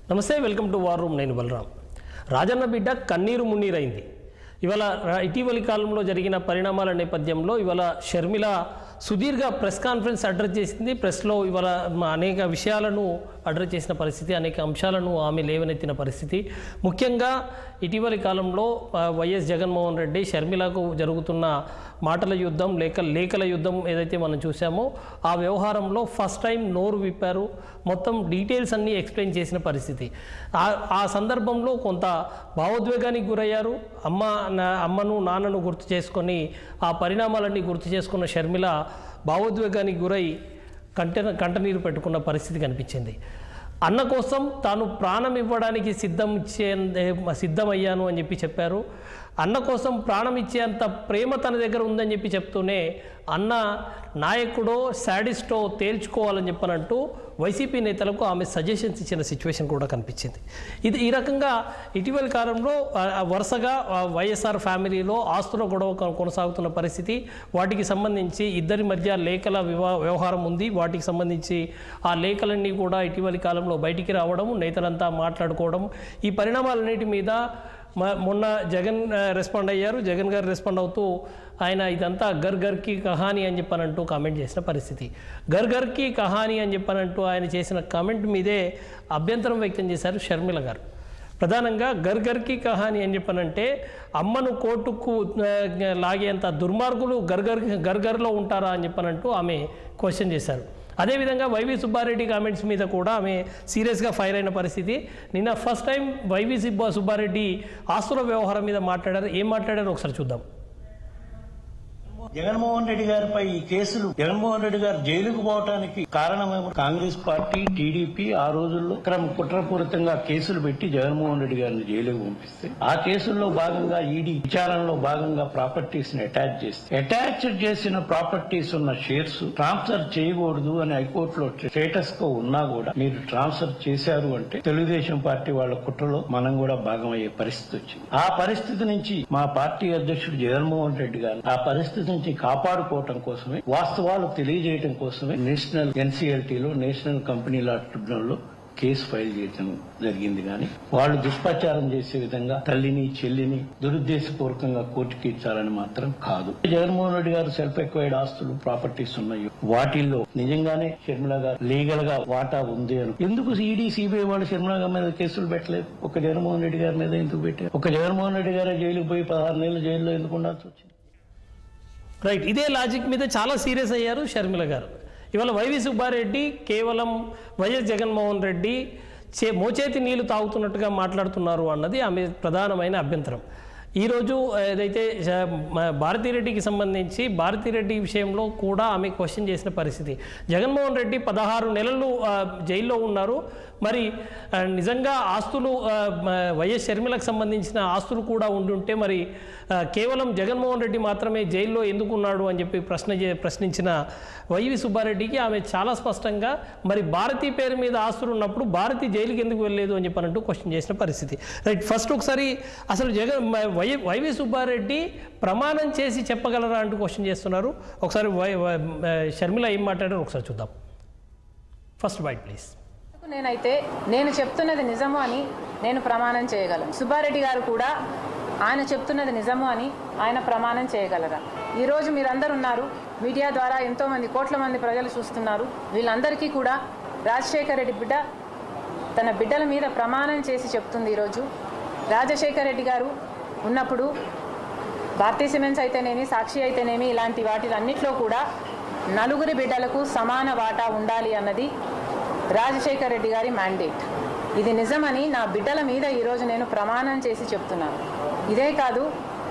నమస్తే welcome to war room నేను బలరాం రాజన్న బిడ్డ కన్నీరు మున్నీరైంది ఇవాళ రా- ఇటీవలి కాలంలో జరిగిన పరిణామాల నేపథ్యంలో ఇవాళ షర్మిల సుదీర్ఘ ప్రెస్ కాన్ఫరెన్స్ అడ్రస్ చేసింది ప్రెస్లో ఇవాళ మా అనేక విషయాలను అడ్రస్ చేసిన పరిస్థితి అనేక అంశాలను ఆమె లేవనెత్తిన పరిస్థితి ముఖ్యంగా ఇటీవలి కాలంలో ఆ, వైఎస్ జగన్మోహన్ రెడ్డి షర్మిలకు జరుగుతున్న మాటల యుద్ధం లేక లేఖల యుద్ధం ఏదైతే మనం చూసామో ఆ వ్యవహారంలో ఫస్ట్ టైం నోరు విప్పారు మొత్తం డీటెయిల్స్ అన్నీ ఎక్స్ప్లెయిన్ చేసిన పరిస్థితి ఆ- ఆ సందర్భంలో కొంత భావోద్వేగానికి గురయ్యారు అమ్మ నా- అమ్మను నాన్నను గుర్తు చేసుకొని ఆ పరిణామాలన్నీ గుర్తు చేసుకున్న షర్మిల భావోద్వేగానికి గురై కంట కంటనీరు పెట్టుకున్న పరిస్థితి కనిపించింది అన్న కోసం తాను ప్రాణం ఇవ్వడానికి సిద్ధం ఇచ్చే సిద్ధమయ్యాను అని చెప్పి చెప్పారు అన్న కోసం ప్రాణం ఇచ్చేంత ప్రేమ తన దగ్గర ఉందని చెప్పి చెప్తూనే అన్న నాయకుడో శాడిస్టో తేల్చుకోవాలని చెప్పనంటూ వైసీపీ నేతలకు ఆమె సజెషన్స్ ఇచ్చిన సిచ్యువేషన్ కూడా కనిపించింది ఇది ఈ రకంగా ఇటీవలి కాలంలో ఆ, ఆ, వరుసగా ఆ, వైఎస్ఆర్ ఫ్యామిలీలో ఆస్తుల గొడవ కొ- కొనసాగుతున్న పరిస్థితి వాటికి సంబంధించి ఇద్దరి మధ్య లేఖల వివా వ్యవహారం ఉంది వాటికి సంబంధించి ఆ లేఖలన్నీ కూడా ఇటీవలి కాలంలో బయటికి రావడం నేతలంతా మాట్లాడుకోవడం ఈ పరిణామాలన్నిటి మీద మ- మొన్న జగన్ ఆ, రెస్పాండ్ అయ్యారు జగన్ గారు రెస్పాండ్ అవుతూ ఆయన ఇదంతా గర్ గర్కి కహాని అని చెప్పనంటూ కామెంట్ చేసిన పరిస్థితి గర్ గర్కి కహాని అని చెప్పనంటూ ఆయన చేసిన కామెంట్ మీదే అభ్యంతరం వ్యక్తం చేశారు షర్మిల గారు ప్రధానంగా గర్గర్కి కహాని అని చెప్పనంటే అమ్మను కోర్టుకు ఆ, లాగేంత దుర్మార్గులు గర్గర్ గర్గర్లో ఉంటారా అని చెప్పనంటూ ఆమె క్వశ్చన్ చేశారు అదేవిధంగా వైవి సుబ్బారెడ్డి కామెంట్స్ మీద కూడా ఆమె సీరియస్గా ఫైర్ అయిన పరిస్థితి నిన్న first time YV Subba Subbareddy ఆస్తుల వ్యవహారం మీద మాట్లాడారు ఏం మాట్లాడారో ఒకసారి చూద్దాం జగన్మోహన్ రెడ్డి గారిపై ఈ కేసులు జగన్మోహన్ రెడ్డి గారు జైలుకు పోవటానికి కారణమేమో కాంగ్రెస్ పార్టీ టీడీపీ ఆ రోజుల్లో క్రమ కుట్రపూరితంగా కేసులు పెట్టి జగన్మోహన్ రెడ్డి గారిని జైలుకు పంపిస్తే ఆ కేసుల్లో భాగంగా ఈడీ విచారణలో భాగంగా ప్రాపర్టీస్ ని అటాచ్ చేస్తే అటాచ్ చేసిన ప్రాపర్టీస్ ఉన్న షేర్స్ ట్రాన్స్ఫర్ చేయకూడదు అని హైకోర్టులో స్టేటస్ కో ఉన్నా కూడా మీరు ట్రాన్స్ఫర్ చేశారు అంటే తెలుగుదేశం పార్టీ వాళ్ళ కుట్రలో మనం కూడా భాగమయ్యే పరిస్థితి వచ్చింది ఆ పరిస్థితి నుంచి మా పార్టీ అధ్యక్షుడు జగన్మోహన్ రెడ్డి గారు ఆ పరిస్థితి నుంచి కాపాడుకోవటం కోసమే వాస్తవాలు తెలియజేయడం కోసమే నేషనల్ ఎన్సీఎల్టీలో నేషనల్ కంపెనీ లా ట్రిబ్యునల్లో కేసు ఫైల్ చేయడం జరిగింది కానీ వాళ్ళు దుష్ప్రచారం చేసే విధంగా తల్లిని చెల్లిని దురుద్దేశపూర్వకంగా కోర్టుకి ఇచ్చాలని మాత్రం కాదు జగన్మోహన్ రెడ్డి గారు సెల్ఫ్ ఎక్వైర్డ్ ఆస్తులు ప్రాపర్టీస్ ఉన్నాయి వాటిల్లో నిజంగానే షర్మిల గారు లీగల్ గా వాటా ఉంది అని ఎందుకు ఈడీ సిబిఐ వాళ్ళు షర్మిల గారి మీద కేసులు పెట్టలేదు ఒక జగన్మోహన్ రెడ్డి గారి మీద ఎందుకు పెట్టారు ఒక జగన్మోహన్ రెడ్డి గారే జైలుకు పోయి పదహారు నెలలు జైల్లో ఎందుకు ఉండాల్సి వచ్చింది రైట్ ఇదే లాజిక్ మీద చాలా సీరియస్ అయ్యారు షర్మిల గారు ఇవాళ వైవి సుబ్బారెడ్డి కేవలం వైఎస్ జగన్మోహన్ రెడ్డి చే మోచేతి నీళ్లు తాగుతున్నట్టుగా మాట్లాడుతున్నారు అన్నది ఆమె ప్రధానమైన అభ్యంతరం ఈరోజు ఏదైతే శ- మ- భారతిరెడ్డికి సంబంధించి భారతిరెడ్డి విషయంలో కూడా ఆమె క్వశ్చన్ చేసిన పరిస్థితి జగన్మోహన్ రెడ్డి పదహారు నెలలు ఆ, జైల్లో ఉన్నారు మరి ఆ, నిజంగా ఆస్తులు ఆ, మ- వైఎస్ షర్మిలకు సంబంధించిన ఆస్తులు కూడా ఉండుంటే మరి ఆ, కేవలం జగన్మోహన్ రెడ్డి మాత్రమే జైల్లో ఎందుకు ఉన్నాడు అని చెప్పి ప్రశ్న చే- ప్రశ్నించిన వైవి సుబ్బారెడ్డికి ఆమె చాలా స్పష్టంగా మరి భారతీ పేరు మీద ఆస్తులు ఉన్నప్పుడు భారతి జైలుకి ఎందుకు వెళ్ళలేదు అని చెప్పనంటూ క్వశ్చన్ చేసిన పరిస్థితి రైట్ ఫస్ట్ ఒకసారి అసలు జగన్ మ- వై వైవి సుబ్బారెడ్డి ప్రమాణం చేసి చెప్పగలరా అంటూ క్వశ్చన్ చేస్తున్నారు ఒకసారి వై వై- షర్మిల ఏం మాట్లాడారో ఒకసారి చూద్దాం ఫస్ట్ వైట్ ప్లీజ్ నేనైతే నేను చెప్తున్నది నిజము అని నేను ప్రమాణం చేయగలను సుబ్బారెడ్డి గారు కూడా ఆయన చెప్తున్నది నిజము అని ఆయన ప్రమాణం చేయగలరా ఈరోజు మీరందరూ ఉన్నారు మీడియా ద్వారా ఎంతో మంది కోట్ల మంది ప్రజలు చూస్తున్నారు వీళ్ళందరికీ కూడా రాజశేఖర రెడ్డి బిడ్డ తన బిడ్డల మీద ప్రమాణం చేసి చెప్తుంది ఈరోజు రాజశేఖర రెడ్డి గారు ఉన్నప్పుడు భారతీయ సిమెంట్స్ అయితేనేమి సాక్షి అయితేనేమి ఇలాంటి వాటిలన్నిట్లో కూడా నలుగురి బిడ్డలకు సమాన వాటా ఉండాలి అన్నది రాజశేఖర్ రెడ్డి గారి మ్యాండేట్ ఇది నిజమని నా బిడ్డల మీద ఈరోజు నేను ప్రమాణం చేసి చెప్తున్నాను ఇదే కాదు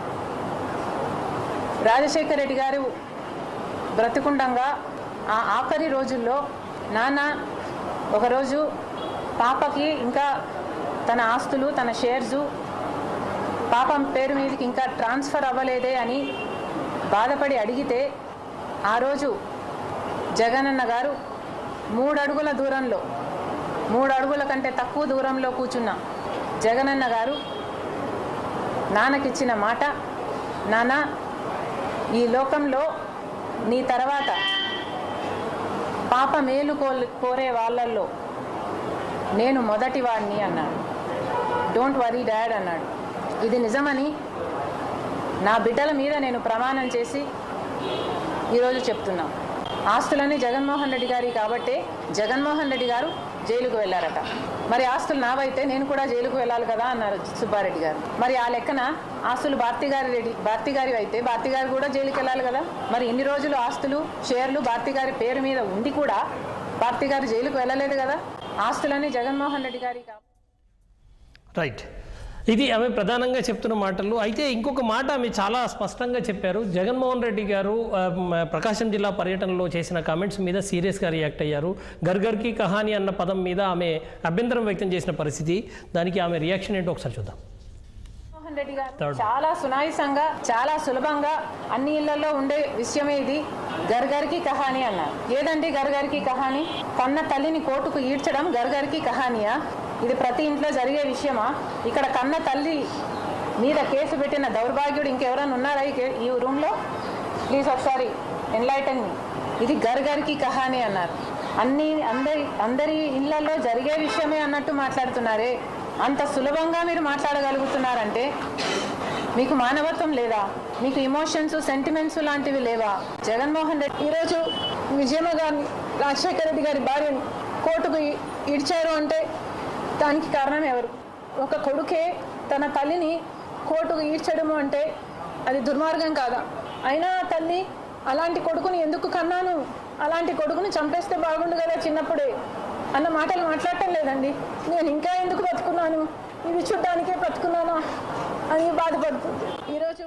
రాజశేఖర్ రెడ్డి గారు బ్రతికుండంగా ఆ ఆఖరి రోజుల్లో నాన్న ఒకరోజు పాపకి ఇంకా తన ఆస్తులు తన షేర్సు పాపం పేరు మీదకి ఇంకా ట్రాన్స్ఫర్ అవ్వలేదే అని బాధపడి అడిగితే ఆ రోజు జగనన్న గారు మూడు అడుగుల దూరంలో మూడు అడుగుల కంటే తక్కువ దూరంలో కూర్చున్న జగనన్న గారు నాన్నకిచ్చిన మాట నాన్న ఈ లోకంలో నీ తర్వాత పాప మేలు కో కోరే వాళ్ళల్లో నేను మొదటి వాడిని అన్నాడు డోంట్ వరీ డాడ్ అన్నాడు ఇది నిజమని నా బిడ్డల మీద నేను ప్రమాణం చేసి ఈరోజు చెప్తున్నా ఆస్తులన్నీ జగన్మోహన్ రెడ్డి గారి కాబట్టే జగన్మోహన్ రెడ్డి గారు జైలుకు వెళ్ళారట మరి ఆస్తులు నావైతే నేను కూడా జైలుకు వెళ్ళాలి కదా అన్నారు సుబ్బారెడ్డి గారు మరి ఆ లెక్కన ఆస్తులు భారతి గారి రెడ్డి భారతి గారి అయితే భారతి గారు కూడా జైలుకి వెళ్ళాలి కదా మరి ఇన్ని రోజులు ఆస్తులు షేర్లు భారతి గారి పేరు మీద ఉండి కూడా భారతి గారు జైలుకు వెళ్ళలేదు కదా ఆస్తులన్నీ జగన్మోహన్ రెడ్డి గారి కాబట్టి రైట్ ఇది ఆమె ప్రధానంగా చెప్తున్న మాటలు అయితే ఇంకొక మాట ఆమె చాలా స్పష్టంగా చెప్పారు జగన్మోహన్ రెడ్డి గారు ఆ, మ, ప్రకాశం జిల్లా పర్యటనలో చేసిన కామెంట్స్ మీద సీరియస్గా రియాక్ట్ అయ్యారు గర్గర్కి కహాని అన్న పదం మీద ఆమె అభ్యంతరం వ్యక్తం చేసిన పరిస్థితి దానికి ఆమె రియాక్షన్ ఏంటో ఒకసారి చూద్దాం జగన్మోహన్ రెడ్డి గారు Third. చాలా సునాయసంగా చాలా సులభంగా అన్ని ఇళ్లలో ఉండే విషయమే ఇది గర్గర్కి కహాని అన్నారు ఏదండి గర్గర్కి కహాని కన్న తల్లిని కోర్టుకు ఈడ్చడం గర్గర్కి కహానియా ఇది ప్రతి ఇంట్లో జరిగే విషయమా ఇక్కడ కన్న తల్లి మీద కేసు పెట్టిన దౌర్భాగ్యుడు ఇంకెవరైనా ఉన్నారా ఈ కే- ఈ రూమ్లో ప్లీజ్ ఒకసారి ఎన్లైటన్ మీ ఇది గర్గర్కి కహాని అన్నారు అన్ని అందరి అందరి ఇళ్లలో జరిగే విషయమే అన్నట్టు మాట్లాడుతున్నారే అంత సులభంగా మీరు మాట్లాడగలుగుతున్నారంటే మీకు మానవత్వం లేదా మీకు ఇమోషన్స్ సెంటిమెంట్స్ లాంటివి లేవా జగన్మోహన్ రెడ్డి ఈరోజు విజయమ్మ గారిని రాజశేఖర రెడ్డి గారి భార్యని కోర్టుకు ఈ- ఈడ్చారు అంటే దానికి కారణం ఎవరు ఒక కొడుకే తన తల్లిని కోర్టుకు ఈడ్చడము అంటే అది దుర్మార్గం కాదా అయినా ఆ తల్లి అలాంటి కొడుకుని ఎందుకు కన్నాను అలాంటి కొడుకుని చంపేస్తే బాగుండు కదా చిన్నప్పుడే అన్న మాటలు మాట్లాడటం లేదండి నేను ఇంకా ఎందుకు బతుకున్నాను ఇవి చూడ్డానికే బతుకున్నానా అని బాధపడుతుంది ఈరోజు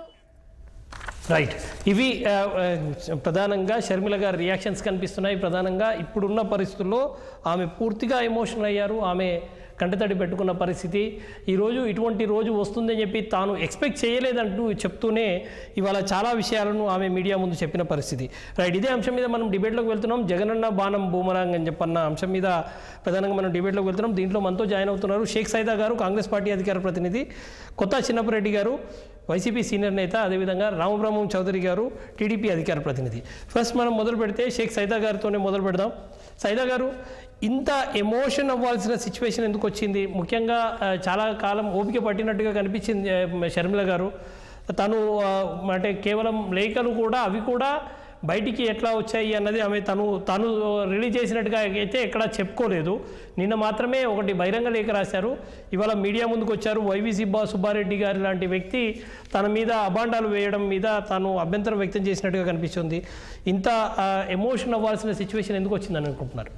రైట్ ఇవి ఆ, ఆ, ప్రధానంగా షర్మిల గారి రియాక్షన్స్ కనిపిస్తున్నాయి ప్రధానంగా ఇప్పుడున్న పరిస్థితుల్లో ఆమె పూర్తిగా ఎమోషనల్ అయ్యారు ఆమె కంటతడి పెట్టుకున్న పరిస్థితి ఈరోజు ఇటువంటి రోజు వస్తుందని చెప్పి తాను ఎక్స్పెక్ట్ చేయలేదంటూ చెప్తూనే ఇవాళ చాలా విషయాలను ఆమె మీడియా ముందు చెప్పిన పరిస్థితి రైట్ ఇదే అంశం మీద మనం డిబేట్లోకి వెళ్తున్నాం జగనన్న బాణం బూమరాంగ్ అని చెప్పన్న అంశం మీద ప్రధానంగా మనం డిబేట్లోకి వెళ్తున్నాం దీంట్లో మనతో జాయిన్ అవుతున్నారు షేక్ సైదా గారు కాంగ్రెస్ పార్టీ అధికార ప్రతినిధి కొత్త చిన్నపరెడ్డి గారు వైసీపీ సీనియర్ నేత అదేవిధంగా రామబ్రహ్మం చౌదరి గారు టీడీపీ అధికార ప్రతినిధి ఫస్ట్ మనం మొదలు పెడితే షేక్ సైదా గారితోనే మొదలు పెడదాం సైదా గారు ఇంత ఎమోషన్ అవ్వాల్సిన సిచ్యువేషన్ ఎందుకు వచ్చింది ముఖ్యంగా ఆ, చాలా కాలం ఓపిక పట్టినట్టుగా కనిపించింది ఆ, షర్మిల గారు తను ఆ, అంటే కేవలం లేఖలు కూడా అవి కూడా బయటికి ఎట్లా వచ్చాయి అన్నది ఆమె తను తను రిలీజ్ చేసినట్టుగా అయితే ఎక్కడ చెప్పుకోలేదు నిన్న మాత్రమే ఒకటి బహిరంగ లేఖ రాశారు ఇవాళ మీడియా ముందుకు వచ్చారు వైవి సుబ్బా సుబ్బారెడ్డి గారి లాంటి వ్యక్తి తన మీద అభాండాలు వేయడం మీద తాను అభ్యంతరం వ్యక్తం చేసినట్టుగా కనిపిస్తుంది ఇంత ఎమోషన్ అవ్వాల్సిన సిచ్యువేషన్ ఎందుకు వచ్చిందని అనుకుంటున్నారు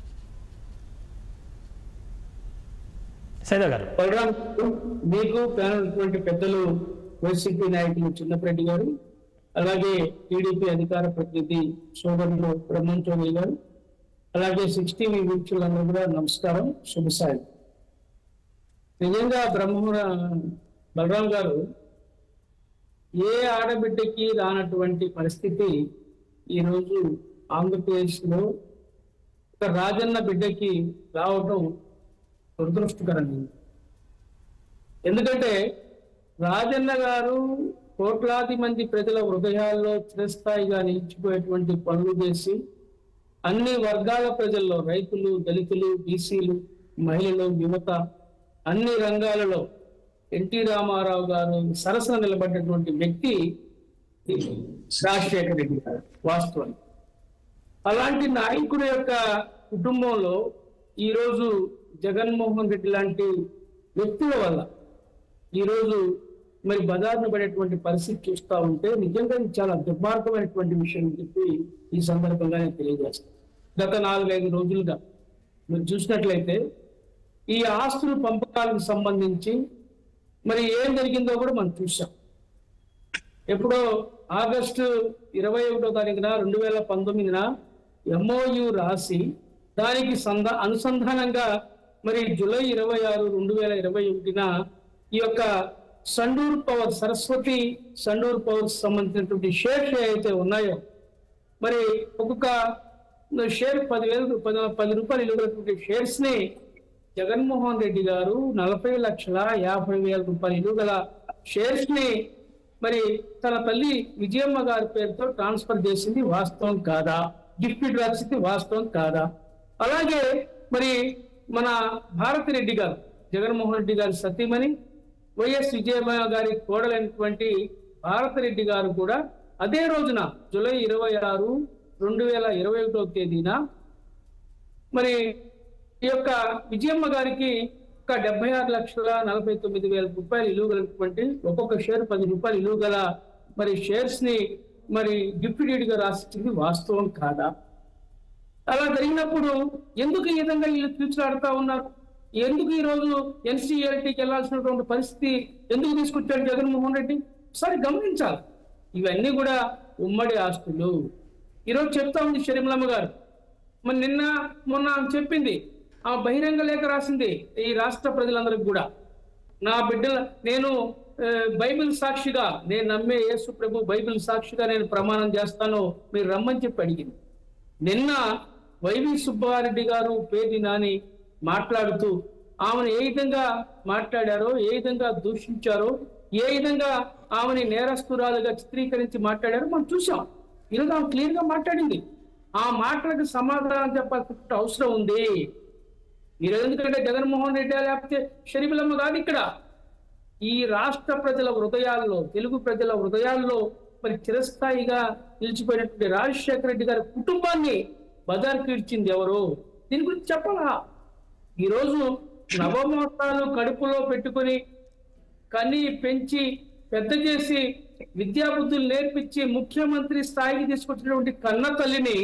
సైదా గారు బలరాం మీకు ప్యానల్ ఉన్నటువంటి పెద్దలు వైసీపీ నాయకులు చిన్నపరెడ్డి గారు అలాగే టీడీపీ అధికార ప్రతినిధి సోదరులు బ్రహ్మం చౌదరి గారు అలాగే సిక్స్టీ వీక్షకులందరూ కూడా నమస్కారం శుభసాయి నిజంగా బ్రహ్మ బలరాం గారు ఏ ఆడబిడ్డకి రానటువంటి పరిస్థితి ఈరోజు ఆంధ్రప్రదేశ్లో ఒక రాజన్న బిడ్డకి రావటం దురదృష్టకరంగా ఎందుకంటే రాజన్న గారు కోట్లాది మంది ప్రజల హృదయాల్లో చిరస్థాయిగా నిలిచిపోయేటువంటి పనులు చేసి అన్ని వర్గాల ప్రజల్లో రైతులు దళితులు బీసీలు మహిళలు యువత అన్ని రంగాలలో ఎన్టీ రామారావు గారు సరసన నిలబడినటువంటి వ్యక్తి రాజశేఖర రెడ్డి గారు వాస్తవానికి అలాంటి నాయకుడి యొక్క కుటుంబంలో ఈరోజు జగన్మోహన్ రెడ్డి లాంటి వ్యక్తుల వల్ల ఈరోజు మరి బజార్ను పడేటువంటి పరిస్థితి చూస్తా ఉంటే నిజంగా ఇది చాలా దుర్మార్గమైనటువంటి విషయం అని చెప్పి ఈ సందర్భంగా నేను తెలియజేస్తాను గత నాలుగైదు రోజులుగా మీరు చూసినట్లయితే ఈ ఆస్తుల పంపకాలకు సంబంధించి మరి ఏం జరిగిందో కూడా మనం చూసాం ఎప్పుడో ఆగస్టు ఇరవై ఒకటో తారీఖున రెండు వేల పంతొమ్మిదిన ఎంఓయు రాసి దానికి సంద అనుసంధానంగా మరి జూలై ఇరవై ఆరు రెండు వేల ఇరవై ఒకటిన ఈ యొక్క సండూర్ పవర్ సరస్వతి సండూర్ పవర్ సంబంధించినటువంటి షేర్స్ ఏవైతే ఉన్నాయో మరి ఒక్కొక్క షేర్ పదివేలు పది పది రూపాయలు ఇలువైనటువంటి షేర్స్ ని జగన్మోహన్ రెడ్డి గారు నలభై లక్షల యాభై వేల రూపాయలు ఇలువ గల షేర్స్ ని మరి తన తల్లి విజయమ్మ గారి పేరుతో ట్రాన్స్ఫర్ చేసింది వాస్తవం కాదా గిఫ్ట్ డ్రగ్స్ కి వాస్తవం కాదా అలాగే మరి మన భారతి రెడ్డి గారు జగన్మోహన్ రెడ్డి గారి సతీమణి వైఎస్ విజయమ్మ గారి కోడలైనటువంటి భారతి రెడ్డి గారు కూడా అదే రోజున జూలై ఇరవై ఆరు రెండు వేల ఇరవై ఒకటో తేదీన మరి ఈ యొక్క విజయమ్మ గారికి ఒక డెబ్బై ఆరు లక్షల నలభై తొమ్మిది వేల రూపాయలు ఇలువ గలటువంటి ఒక్కొక్క షేర్ పది రూపాయలు ఇలువ గల మరి షేర్స్ ని మరి గిఫ్ట్ డీడ్ గా రాసిచ్చింది వాస్తవం కాదా అలా జరిగినప్పుడు ఎందుకు ఈ విధంగా వీళ్ళు తీర్చులాడుతా ఉన్నారు ఎందుకు ఈ రోజు ఎన్సీఆర్టీకి వెళ్లాల్సినటువంటి పరిస్థితి ఎందుకు తీసుకొచ్చాడు జగన్మోహన్ రెడ్డి ఒకసారి గమనించాలి ఇవన్నీ కూడా ఉమ్మడి ఆస్తులు ఈరోజు చెప్తా ఉంది షరీంలమ్మ గారు మరి నిన్న మొన్న ఆమె చెప్పింది ఆ బహిరంగ లేఖ రాసింది ఈ రాష్ట్ర ప్రజలందరికీ కూడా నా బిడ్డల నేను ఆ, బైబిల్ సాక్షిగా నేను నమ్మే యేసు ప్రభు బైబిల్ సాక్షిగా నేను ప్రమాణం చేస్తాను మీరు రమ్మని చెప్పి అడిగింది నిన్న వైవి సుబ్బారెడ్డి గారు పేటి నాని మాట్లాడుతూ ఆమెను ఏ విధంగా మాట్లాడారో ఏ విధంగా దూషించారో ఏ విధంగా ఆమెని నేరస్తురాలుగా చిత్రీకరించి మాట్లాడారో మనం చూసాం ఈరోజు ఆమె క్లియర్ గా మాట్లాడింది ఆ మాటలకు సమాధానం చెప్పాల్సిన అవసరం ఉంది మీరు ఎందుకంటే జగన్మోహన్ రెడ్డి లేకపోతే షరీఫులమ్మ కాదు ఇక్కడ ఈ రాష్ట్ర ప్రజల హృదయాల్లో తెలుగు ప్రజల హృదయాల్లో మరి చిరస్థాయిగా నిలిచిపోయినటువంటి రాజశేఖర రెడ్డి గారి కుటుంబాన్ని బజార్కి ఇచ్చింది ఎవరు దీని గురించి చెప్పాలా ఈరోజు నవమోత్తాలు కడుపులో పెట్టుకొని కని పెంచి పెద్ద చేసి విద్యాబుద్ధులు నేర్పించి ముఖ్యమంత్రి స్థాయికి తీసుకొచ్చినటువంటి కన్న తల్లిని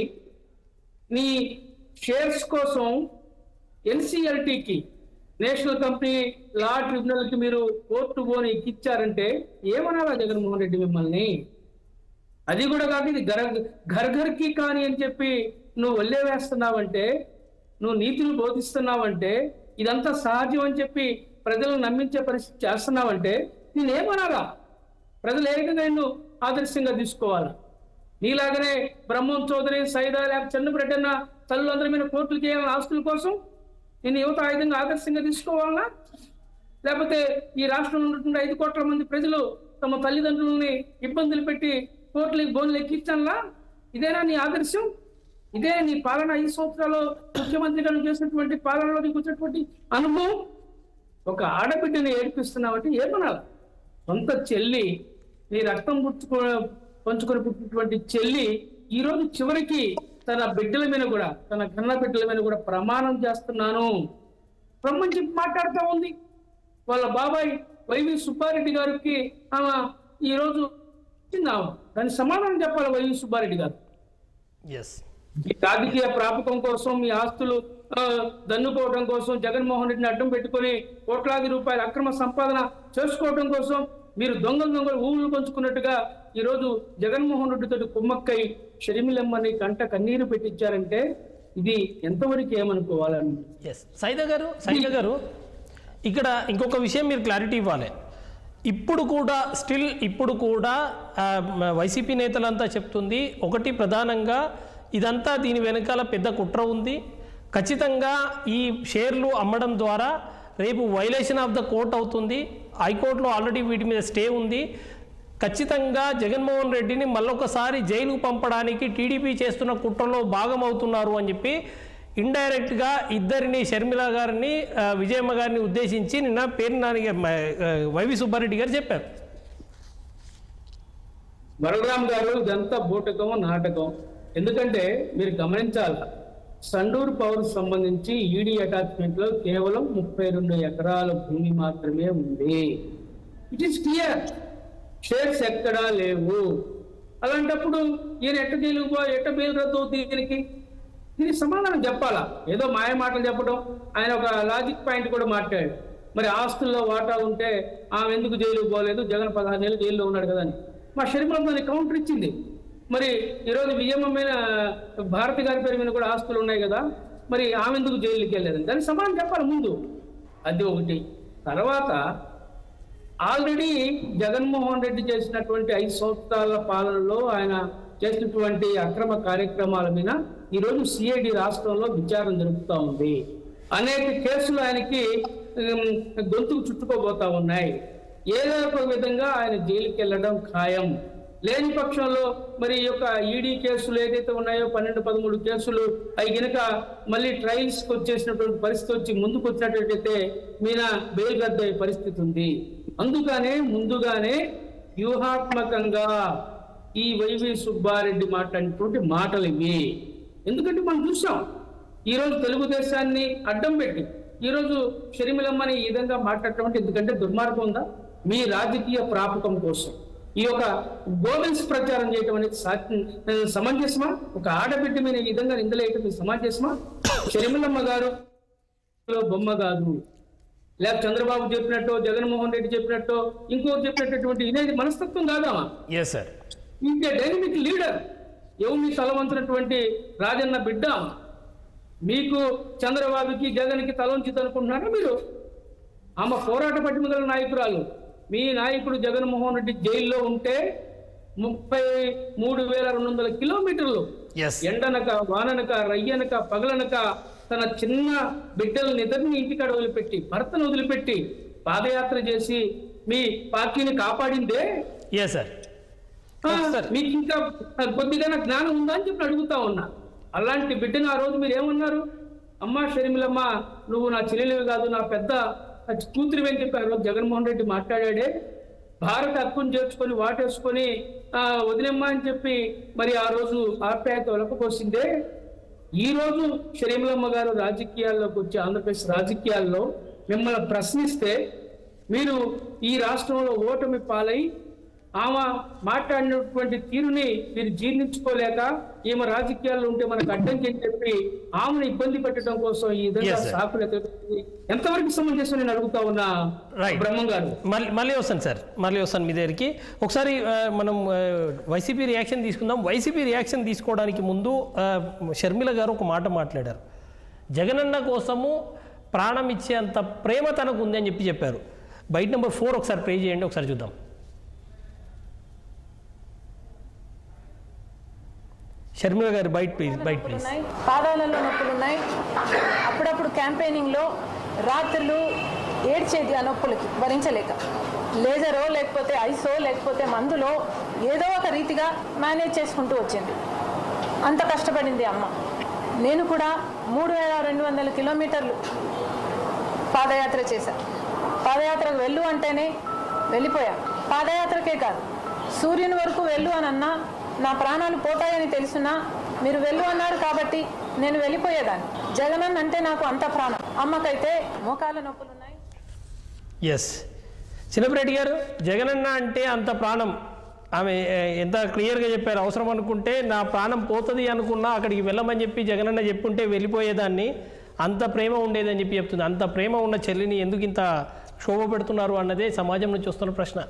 నీ షేర్స్ కోసం ఎన్సిఎల్టీకి నేషనల్ కంపెనీ లా ట్రిబ్యునల్ కి మీరు కోర్టు పోని ఎక్కిచ్చారంటే ఏమనాలా జగన్మోహన్ రెడ్డి మిమ్మల్ని అది కూడా కాదు ఇది గర ఘర్ ఘర్కి కానీ అని చెప్పి నువ్వు వల్లే వేస్తున్నావంటే నువ్వు నీతిని బోధిస్తున్నావంటే ఇదంతా సహజం అని చెప్పి ప్రజలను నమ్మించే పరిస్థితి చేస్తున్నావంటే నేనేమనాలా ప్రజలు ఏ విధంగా నిన్ను ఆదర్శంగా తీసుకోవాలా నీలాగనే బ్రహ్మం చౌదరి సైదా లేక చెన్నపరెడ్డి అన్న తల్లులందరి మీద కోర్టులు చేయాలని ఆస్తుల కోసం నేను యువత ఆ విధంగా ఆదర్శంగా తీసుకోవాలనా లేకపోతే ఈ రాష్ట్రంలో ఉన్నటువంటి ఐదు కోట్ల మంది ప్రజలు తమ తల్లిదండ్రులని ఇబ్బందులు పెట్టి కోర్టులకి బోన్లు ఎక్కించాలా ఇదేనా నీ ఆదర్శం ఇదే నీ పాలన ఐదు సంవత్సరాలు ముఖ్యమంత్రిగా నువ్వు చేసినటువంటి పాలనలో నీకు వచ్చినటువంటి అనుభవం ఒక ఆడబిడ్డని ఏడిపిస్తున్నావంటే ఏమనాలి సొంత చెల్లి నీ రక్తం పుచ్చుకో పంచుకొని పుట్టినటువంటి చెల్లి ఈ రోజు చివరికి తన బిడ్డల మీద కూడా తన కన్న బిడ్డల మీద కూడా ప్రమాణం చేస్తున్నాను రమ్మని చెప్పి మాట్లాడుతూ ఉంది వాళ్ళ బాబాయ్ వైవి సుబ్బారెడ్డి గారికి ఆమె ఈ రోజు ఇచ్చింది ఆమె దాని సమాధానం చెప్పాలి వైవి సుబ్బారెడ్డి గారు ఎస్ ఈ రాజకీయ ప్రాపకం కోసం ఈ ఆస్తులు ఆ, దన్నుకోవడం కోసం జగన్మోహన్ రెడ్డిని అడ్డం పెట్టుకొని కోట్లాది రూపాయల అక్రమ సంపాదన చేసుకోవడం కోసం మీరు దొంగలు దొంగలు ఊళ్ళు పంచుకున్నట్టుగా ఈ రోజు జగన్మోహన్ రెడ్డితో కుమ్మక్కై షరిమిలమ్మని కంట కన్నీరు పెట్టించారంటే ఇది ఎంతవరకు ఏమనుకోవాలని ఎస్ సైద గారు సైద గారు ఇక్కడ ఇంకొక విషయం మీరు క్లారిటీ ఇవ్వాలి ఇప్పుడు కూడా స్టిల్ ఇప్పుడు కూడా ఆ, మ- వైసీపీ నేతలంతా చెప్తుంది ఒకటి ప్రధానంగా ఇదంతా దీని వెనకాల పెద్ద కుట్ర ఉంది ఖచ్చితంగా ఈ షేర్లు అమ్మడం ద్వారా రేపు వైలేషన్ ఆఫ్ ద కోర్ట్ అవుతుంది హైకోర్టులో ఆల్రెడీ వీటి మీద స్టే ఉంది ఖచ్చితంగా జగన్మోహన్ రెడ్డిని మళ్ళొకసారి జైలుకు పంపడానికి టీడీపీ చేస్తున్న కుట్రలో భాగం అవుతున్నారు అని చెప్పి ఇండైరెక్ట్గా ఇద్దరిని షర్మిల గారిని ఆ, విజయమ్మ గారిని ఉద్దేశించి నిన్న పేరు నాని వైవి సుబ్బారెడ్డి గారు చెప్పారు వరదరామ్ గారు ఇదంతా బూటకం నాటకం ఎందుకంటే మీరు గమనించాలి సండూరు పవర్ సంబంధించి ఈడీ అటాచ్మెంట్ లో కేవలం ముప్పై రెండు ఎకరాల భూమి మాత్రమే ఉంది ఇట్ ఈస్ క్లియర్ షేర్స్ ఎక్కడా లేవు అలాంటప్పుడు ఈయన ఎట్ట జైలుకు పో ఎట్ట బెయిల్ రద్దు అవుతుంది దీనికి దీనికి సమాధానం చెప్పాలా ఏదో మాయ మాటలు చెప్పడం ఆయన ఒక లాజిక్ పాయింట్ కూడా మాట్లాడాడు మరి ఆస్తుల్లో వాటా ఉంటే ఆమె ఎందుకు జైలుకు పోలేదు జగన్ పదహారు నెలలు జైల్లో ఉన్నాడు కదా అని మా షరీఫ్లో దానికి కౌంటర్ ఇచ్చింది మరి ఈరోజు విజయమ్మ మీద భారతి గారి పేరు మీద కూడా ఆస్తులు ఉన్నాయి కదా మరి ఆమె ఎందుకు జైలుకి వెళ్ళలేదని దానికి సమాధానం చెప్పాలి ముందు అది ఒకటి తర్వాత ఆల్రెడీ జగన్మోహన్ రెడ్డి చేసినటువంటి ఐదు సంవత్సరాల పాలనలో ఆయన చేసినటువంటి అక్రమ కార్యక్రమాల మీద ఈరోజు సిఐడి రాష్ట్రంలో విచారణ జరుపుతా ఉంది అనేక కేసులు ఆయనకి ఉమ్, గొంతుకు చుట్టుకోబోతా ఉన్నాయి ఏదో ఒక విధంగా ఆయన జైలుకి వెళ్ళడం ఖాయం లేని పక్షంలో మరి ఈ యొక్క ఈడీ కేసులు ఏదైతే ఉన్నాయో పన్నెండు పదమూడు కేసులు అవి గనక మళ్ళీ ట్రయల్స్ కి వచ్చేసినటువంటి పరిస్థితి వచ్చి ముందుకు వచ్చినట్టయితే మీన బెయిల్ రద్దు అయ్యే పరిస్థితి ఉంది అందుకనే ముందుగానే వ్యూహాత్మకంగా ఈ వైవి సుబ్బారెడ్డి మాట్లాడినటువంటి మాటలు ఇవి ఎందుకంటే మనం చూసాం ఈ రోజు తెలుగుదేశాన్ని అడ్డం పెట్టి ఈ రోజు షర్మిలమ్మని ఈ విధంగా మాట్లాడటం అంటే ఎందుకంటే దుర్మార్గం ఉందా మీ రాజకీయ ప్రాపకం కోసం ఈ యొక్క గోబెల్స్ ప్రచారం చేయటం అనేది సా- సమంజసమా ఒక ఆడబిడ్డ మీద ఈ విధంగా నిందలేయటం ఇది సమంజసమా షర్మిలమ్మ గారు బొమ్మ కాదు లేక చంద్రబాబు చెప్పినట్టు జగన్మోహన్ రెడ్డి చెప్పినట్టు ఇంకోటి చెప్పినటువంటి ఇదేది మనస్తత్వం కాదామా ఎస్ సార్ ఇంకే డైనమిక్ లీడర్ ఎవరిని తలవంచినటువంటి రాజన్న బిడ్డ మీకు చంద్రబాబుకి జగన్కి తలవంచిత అనుకుంటున్నారా మీరు ఆమె పోరాట పట్టిమ గల నాయకురాలు మీ నాయకుడు జగన్మోహన్ రెడ్డి జైల్లో ఉంటే ముప్పై మూడు వేల రెండు వందల కిలోమీటర్లు ఎస్ ఎండనక వాననక రయ్యనక పగలనక తన చిన్న బిడ్డల్ని ఇద్దరిని ఇంటికాడ వదిలిపెట్టి భర్తను వదిలిపెట్టి పాదయాత్ర చేసి మీ పార్టీని కాపాడిందే ఎస్ సార్ ఆ, సార్. మీకు ఇంకా కొద్దిగా జ్ఞానం ఉందా అని చెప్పి అడుగుతా ఉన్నా అలాంటి బిడ్డను ఆ రోజు మీరు ఏమన్నారు అమ్మా షర్మిలమ్మ నువ్వు నా చెల్లెలివి కాదు నా పెద్ద కూతురివి అని చెప్పి ఆ రోజు జగన్మోహన్ రెడ్డి మాట్లాడాడే భారత హక్కును చేర్చుకొని వాటేసుకొని ఆ, వదిలేమ్మా అని చెప్పి మరి ఆ రోజు ఆప్యాయత ఒలకపోసిందే ఈ రోజు షరీములమ్మ గారు రాజకీయాల్లోకి వచ్చి ఆంధ్రప్రదేశ్ రాజకీయాల్లో మిమ్మల్ని ప్రశ్నిస్తే మీరు ఈ రాష్ట్రంలో ఓటమి పాలై ఆమె మాట్లాడినటువంటి తీరుని మీరు జీర్ణించుకోలేక ఈమె రాజకీయాల్లో ఉంటే మనకు అడ్డంకి అని చెప్పి ఆమెను ఇబ్బంది పెట్టడం కోసం ఈ విధంగా Yes, sir. సాకులు ఎత్తుకుని ఎంతవరకు సమంజసం నేను అడుగుతా ఉన్నా Right. బ్రహ్మం గారు మళ్ళీ మళ్ళీ వస్తాను సార్ మళ్ళీ వస్తాను మీ దగ్గరికి ఒకసారి ఆ, మనం ఆ, వైసీపీ రియాక్షన్ తీసుకుందాం వైసీపీ రియాక్షన్ తీసుకోవడానికి ముందు ఆ, షర్మిల గారు ఒక మాట మాట్లాడారు జగనన్న కోసము ప్రాణం ఇచ్చేంత ప్రేమ తనకు ఉంది అని చెప్పి చెప్పారు బయట నెంబర్ ఫోర్ ఒకసారి ప్రే చేయండి ఒకసారి చూద్దాం షర్మిల గారు బయట ప్లీజ్ బయట ప్లీజ్ ఉన్నాయి పాదాలలో నొప్పులు ఉన్నాయి అప్పుడప్పుడు క్యాంపెయినింగ్లో రాత్రులు ఏడ్చేది ఆ నొప్పులకి భరించలేక లేజరో లేకపోతే ఐసో లేకపోతే మందులో ఏదో ఒక రీతిగా మేనేజ్ చేసుకుంటూ వచ్చింది అంత కష్టపడింది అమ్మ నేను కూడా మూడు వేల రెండు వందల కిలోమీటర్లు పాదయాత్ర చేశా పాదయాత్రకు వెళ్ళు అంటేనే వెళ్ళిపోయా పాదయాత్రకే కాదు సూర్యుని వరకు వెళ్ళు అని అన్నా నా ప్రాణాలు పోతాయని తెలిసినా మీరు వెళ్ళు అన్నారు కాబట్టి నేను వెళ్ళిపోయేదాన్ని జగనన్న అంటే నాకు అంత ప్రాణం అమ్మకైతే మోకాల నొప్పులు ఉన్నాయి ఎస్ చిన్నపిరెడ్డి గారు జగనన్న అంటే అంత ప్రాణం ఆమె ఏ, ఎంత క్లియర్గా చెప్పారు అవసరం అనుకుంటే నా ప్రాణం పోతుంది అనుకున్నా అక్కడికి వెళ్ళమని చెప్పి జగనన్న చెప్పుంటే వెళ్ళిపోయేదాన్ని అంత ప్రేమ ఉండేదని చెప్పి చెప్తుంది అంత ప్రేమ ఉన్న చెల్లిని ఎందుకు ఇంత క్షోభ పెడుతున్నారు అన్నదే సమాజం నుంచి వస్తున్న ప్రశ్న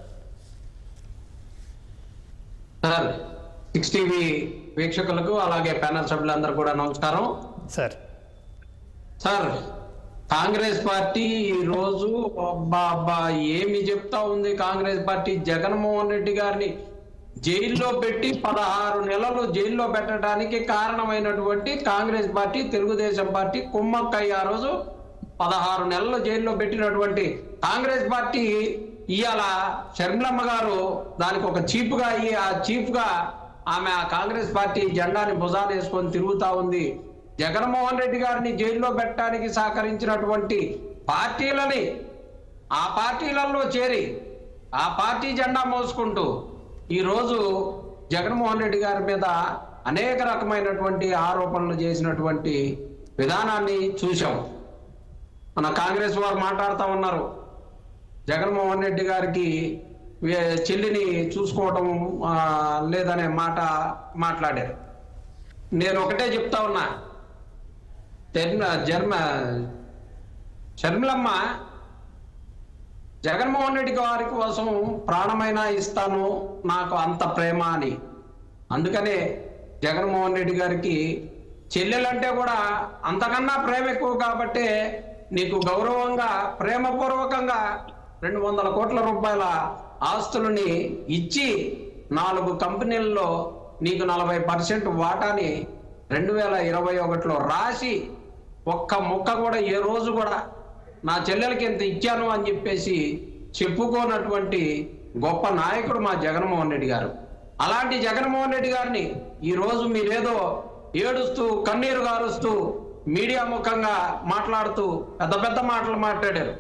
సార్ సిక్స్ టీవీ వీక్షకులకు అలాగే ప్యానల్ సభ్యులందరూ కూడా నమస్కారం సార్ సార్ కాంగ్రెస్ పార్టీ ఈ రోజు అబ్బా అబ్బా ఏమి చెప్తా ఉంది కాంగ్రెస్ పార్టీ జగన్మోహన్ రెడ్డి గారిని జైల్లో పెట్టి పదహారు నెలలు జైల్లో పెట్టడానికి కారణమైనటువంటి కాంగ్రెస్ పార్టీ తెలుగుదేశం పార్టీ కుమ్మక్కయ్య ఆ రోజు పదహారు నెలలు జైల్లో పెట్టినటువంటి కాంగ్రెస్ పార్టీ ఇవాళ షర్మిలమ్మ గారు దానికి ఒక చీఫ్ గా అయ్యి ఆ చీఫ్ గా ఆమె ఆ కాంగ్రెస్ పార్టీ జెండాని భుజాన వేసుకొని తిరుగుతా ఉంది జగన్మోహన్ రెడ్డి గారిని జైల్లో పెట్టడానికి సహకరించినటువంటి పార్టీలని ఆ పార్టీలలో చేరి ఆ పార్టీ జెండా మోసుకుంటూ ఈరోజు జగన్మోహన్ రెడ్డి గారి మీద అనేక రకమైనటువంటి ఆరోపణలు చేసినటువంటి విధానాన్ని చూశాం మన కాంగ్రెస్ వారు మాట్లాడుతూ ఉన్నారు జగన్మోహన్ రెడ్డి గారికి వే- చెల్లిని చూసుకోవటం ఆ, లేదనే మాట మాట్లాడారు నేను ఒకటే చెప్తా ఉన్నా జన్మ జన్మ షర్మిలమ్మ జగన్మోహన్ రెడ్డి గారి కోసం ప్రాణమైనా ఇస్తాను నాకు అంత ప్రేమ అని అందుకనే జగన్మోహన్ రెడ్డి గారికి చెల్లెలంటే కూడా అంతకన్నా ప్రేమ ఎక్కువ కాబట్టే నీకు గౌరవంగా ప్రేమపూర్వకంగా రెండు వందల కోట్ల రూపాయల ఆస్తులని ఇచ్చి నాలుగు కంపెనీల్లో నీకు నలభై పర్సెంట్ వాటాని రెండు వేల ఇరవై ఒకటిలో రాసి ఒక్క ముక్క కూడా ఏ రోజు కూడా నా చెల్లెలకి ఎంత ఇచ్చాను అని చెప్పేసి చెప్పుకోనటువంటి గొప్ప నాయకుడు మా జగన్మోహన్ రెడ్డి గారు అలాంటి జగన్మోహన్ రెడ్డి గారిని ఈ రోజు మీరేదో ఏడుస్తూ కన్నీరు గారుస్తూ మీడియా ముఖంగా మాట్లాడుతూ పెద్ద పెద్ద మాటలు మాట్లాడారు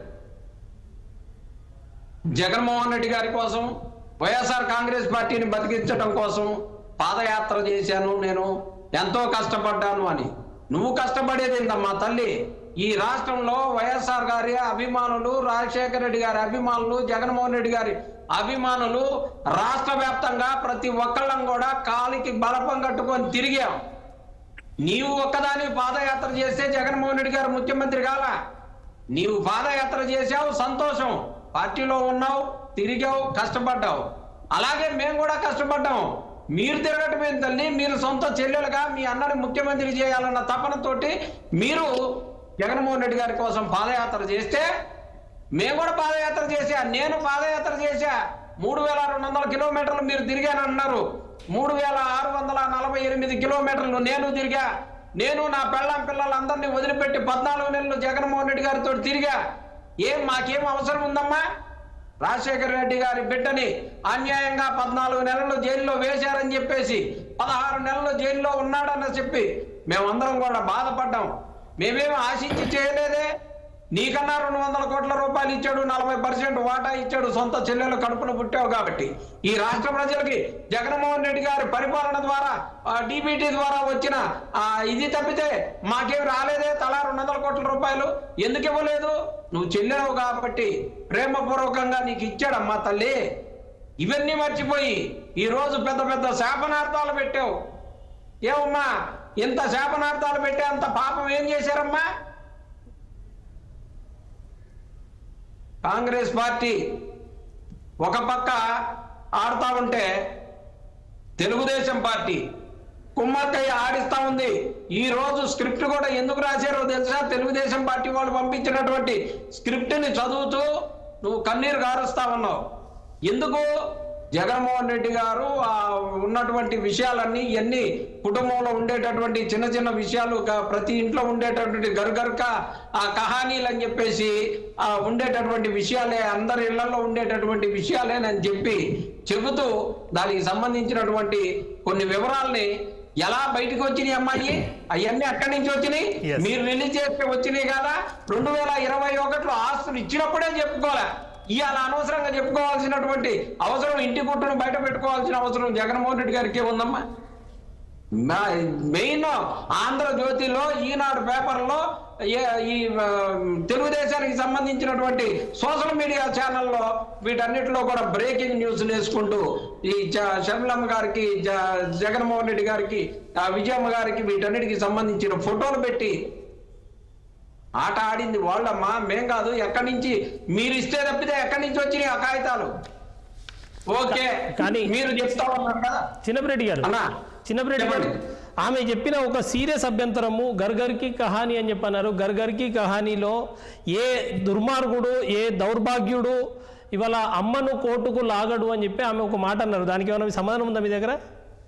జగన్మోహన్ రెడ్డి గారి కోసం వైఎస్ఆర్ కాంగ్రెస్ పార్టీని బతికించడం కోసం పాదయాత్ర చేశాను నేను ఎంతో కష్టపడ్డాను అని నువ్వు కష్టపడేది ఏందమ్మా తల్లి ఈ రాష్ట్రంలో వైఎస్ఆర్ గారి అభిమానులు రాజశేఖర రెడ్డి గారి అభిమానులు జగన్మోహన్ రెడ్డి గారి అభిమానులు రాష్ట్ర వ్యాప్తంగా ప్రతి ఒక్కళ్ళం కూడా కాలికి బలపం కట్టుకొని తిరిగాం నీవు ఒక్కదాని పాదయాత్ర చేస్తే జగన్మోహన్ రెడ్డి గారు ముఖ్యమంత్రి కాల నీవు పాదయాత్ర చేశావు సంతోషం పార్టీలో ఉన్నావు తిరిగావు కష్టపడ్డావు అలాగే మేము కూడా కష్టపడ్డాం మీరు తిరగటం ఏం తల్లి మీరు సొంత చెల్లెలుగా మీ అన్నని ముఖ్యమంత్రి చేయాలన్న తపనతోటి మీరు జగన్మోహన్ రెడ్డి గారి కోసం పాదయాత్ర చేస్తే మేము కూడా పాదయాత్ర చేశా నేను పాదయాత్ర చేశా మూడు వేల రెండు వందల కిలోమీటర్లు మీరు తిరిగాను అన్నారు మూడు వేల ఆరు వందల నలభై ఎనిమిది కిలోమీటర్లు నేను తిరిగా నేను నా పెళ్ళం పిల్లలందరినీ వదిలిపెట్టి పద్నాలుగు నెలలు జగన్మోహన్ రెడ్డి గారితో తిరిగా ఏం మాకేం అవసరం ఉందమ్మా రాజశేఖర రెడ్డి గారి బిడ్డని అన్యాయంగా పద్నాలుగు నెలలు జైల్లో వేశారని చెప్పేసి పదహారు నెలలు జైల్లో ఉన్నాడని చెప్పి మేమందరం కూడా బాధపడ్డాం మేమేం ఆశించి చేయలేదే నీకన్నా రెండు వందల కోట్ల రూపాయలు ఇచ్చాడు నలభై పర్సెంట్ వాటా ఇచ్చాడు సొంత చెల్లెలు కడుపున పుట్టావు కాబట్టి ఈ రాష్ట్ర ప్రజలకి జగన్మోహన్ రెడ్డి గారి పరిపాలన ద్వారా డిబిటీ ద్వారా వచ్చిన ఆ, ఇది తప్పితే మాకేం రాలేదే తలా రెండు వందల కోట్ల రూపాయలు ఎందుకు ఇవ్వలేదు నువ్వు చెల్లావు కాబట్టి ప్రేమపూర్వకంగా నీకు ఇచ్చాడమ్మా తల్లి ఇవన్నీ మర్చిపోయి ఈ రోజు పెద్ద పెద్ద శాపనార్థాలు పెట్టావు ఏమమ్మా ఇంత శాపనార్థాలు పెట్టే అంత పాపం ఏం చేశారమ్మా కాంగ్రెస్ పార్టీ ఒక పక్క ఆడుతా ఉంటే తెలుగుదేశం పార్టీ కుమ్మక్కయ్య ఆడిస్తా ఉంది ఈ రోజు స్క్రిప్ట్ కూడా ఎందుకు రాశారో తెలుసా తెలుగుదేశం పార్టీ వాళ్ళు పంపించినటువంటి స్క్రిప్ట్ ని చదువుతూ నువ్వు కన్నీరు గారుస్తా ఉన్నావు ఎందుకు జగన్మోహన్ రెడ్డి గారు ఆ ఉన్నటువంటి విషయాలన్నీ ఇవన్నీ కుటుంబంలో ఉండేటటువంటి చిన్న చిన్న విషయాలు క- ప్రతి ఇంట్లో ఉండేటటువంటి గరుగరుక ఆ కహానీలు అని చెప్పేసి ఆ ఉండేటటువంటి విషయాలే అందరి ఇళ్లలో ఉండేటటువంటి విషయాలేనని చెప్పి చెబుతూ దానికి సంబంధించినటువంటి కొన్ని వివరాల్ని ఎలా బయటకు వచ్చినాయి అమ్మాయి అవన్నీ అక్కడి నుంచి వచ్చినాయి Yes. మీరు రిలీజ్ చేస్తే వచ్చినాయి కదా రెండు వేల ఇరవై ఒకటిలో ఆస్తులు ఇచ్చినప్పుడే చెప్పుకోలే ఇవాళ అనవసరంగా చెప్పుకోవాల్సినటువంటి అవసరం ఇంటి గుట్టును బయట పెట్టుకోవాల్సిన అవసరం జగన్మోహన్ రెడ్డి గారికి ఉందమ్మా మా- మెయిన్ ఆంధ్రజ్యోతిలో ఈనాడు పేపర్లో ఏ- ఈ ఆ, తెలుగుదేశానికి సంబంధించినటువంటి సోషల్ మీడియా ఛానల్లో వీటన్నిటిలో కూడా బ్రేకింగ్ న్యూస్ వేసుకుంటూ ఈ జ- షర్మిలమ్మ గారికి జ- జగన్మోహన్ రెడ్డి గారికి ఆ, విజయమ్మ గారికి వీటన్నిటికి సంబంధించిన ఫోటోలు పెట్టి ఆట ఆడింది వాళ్ళమ్మా మేం కాదు ఎక్కడి నుంచి మీరు ఇస్తే తప్పితే ఎక్కడి నుంచి వచ్చినాయి ఆ కాగితాలు ఓకే కానీ- మీరు చెప్తా ఉన్నారు కదా చిన్నపిరెడ్డి గారు అన్నా చిన్నపిరెడ్డి గారు చెప్పండి. ఆమె చెప్పిన ఒక సీరియస్ అభ్యంతరము గర్గర్కి కహాని అని చెప్పన్నారు గర్గర్కి కహానీలో ఏ దుర్మార్గుడు ఏ దౌర్భాగ్యుడు ఇవాళ అమ్మను కోర్టుకు లాగడు అని చెప్పి ఆమె ఒక మాట అన్నారు దానికి ఏమైనా సమాధానం ఉందా మీ దగ్గర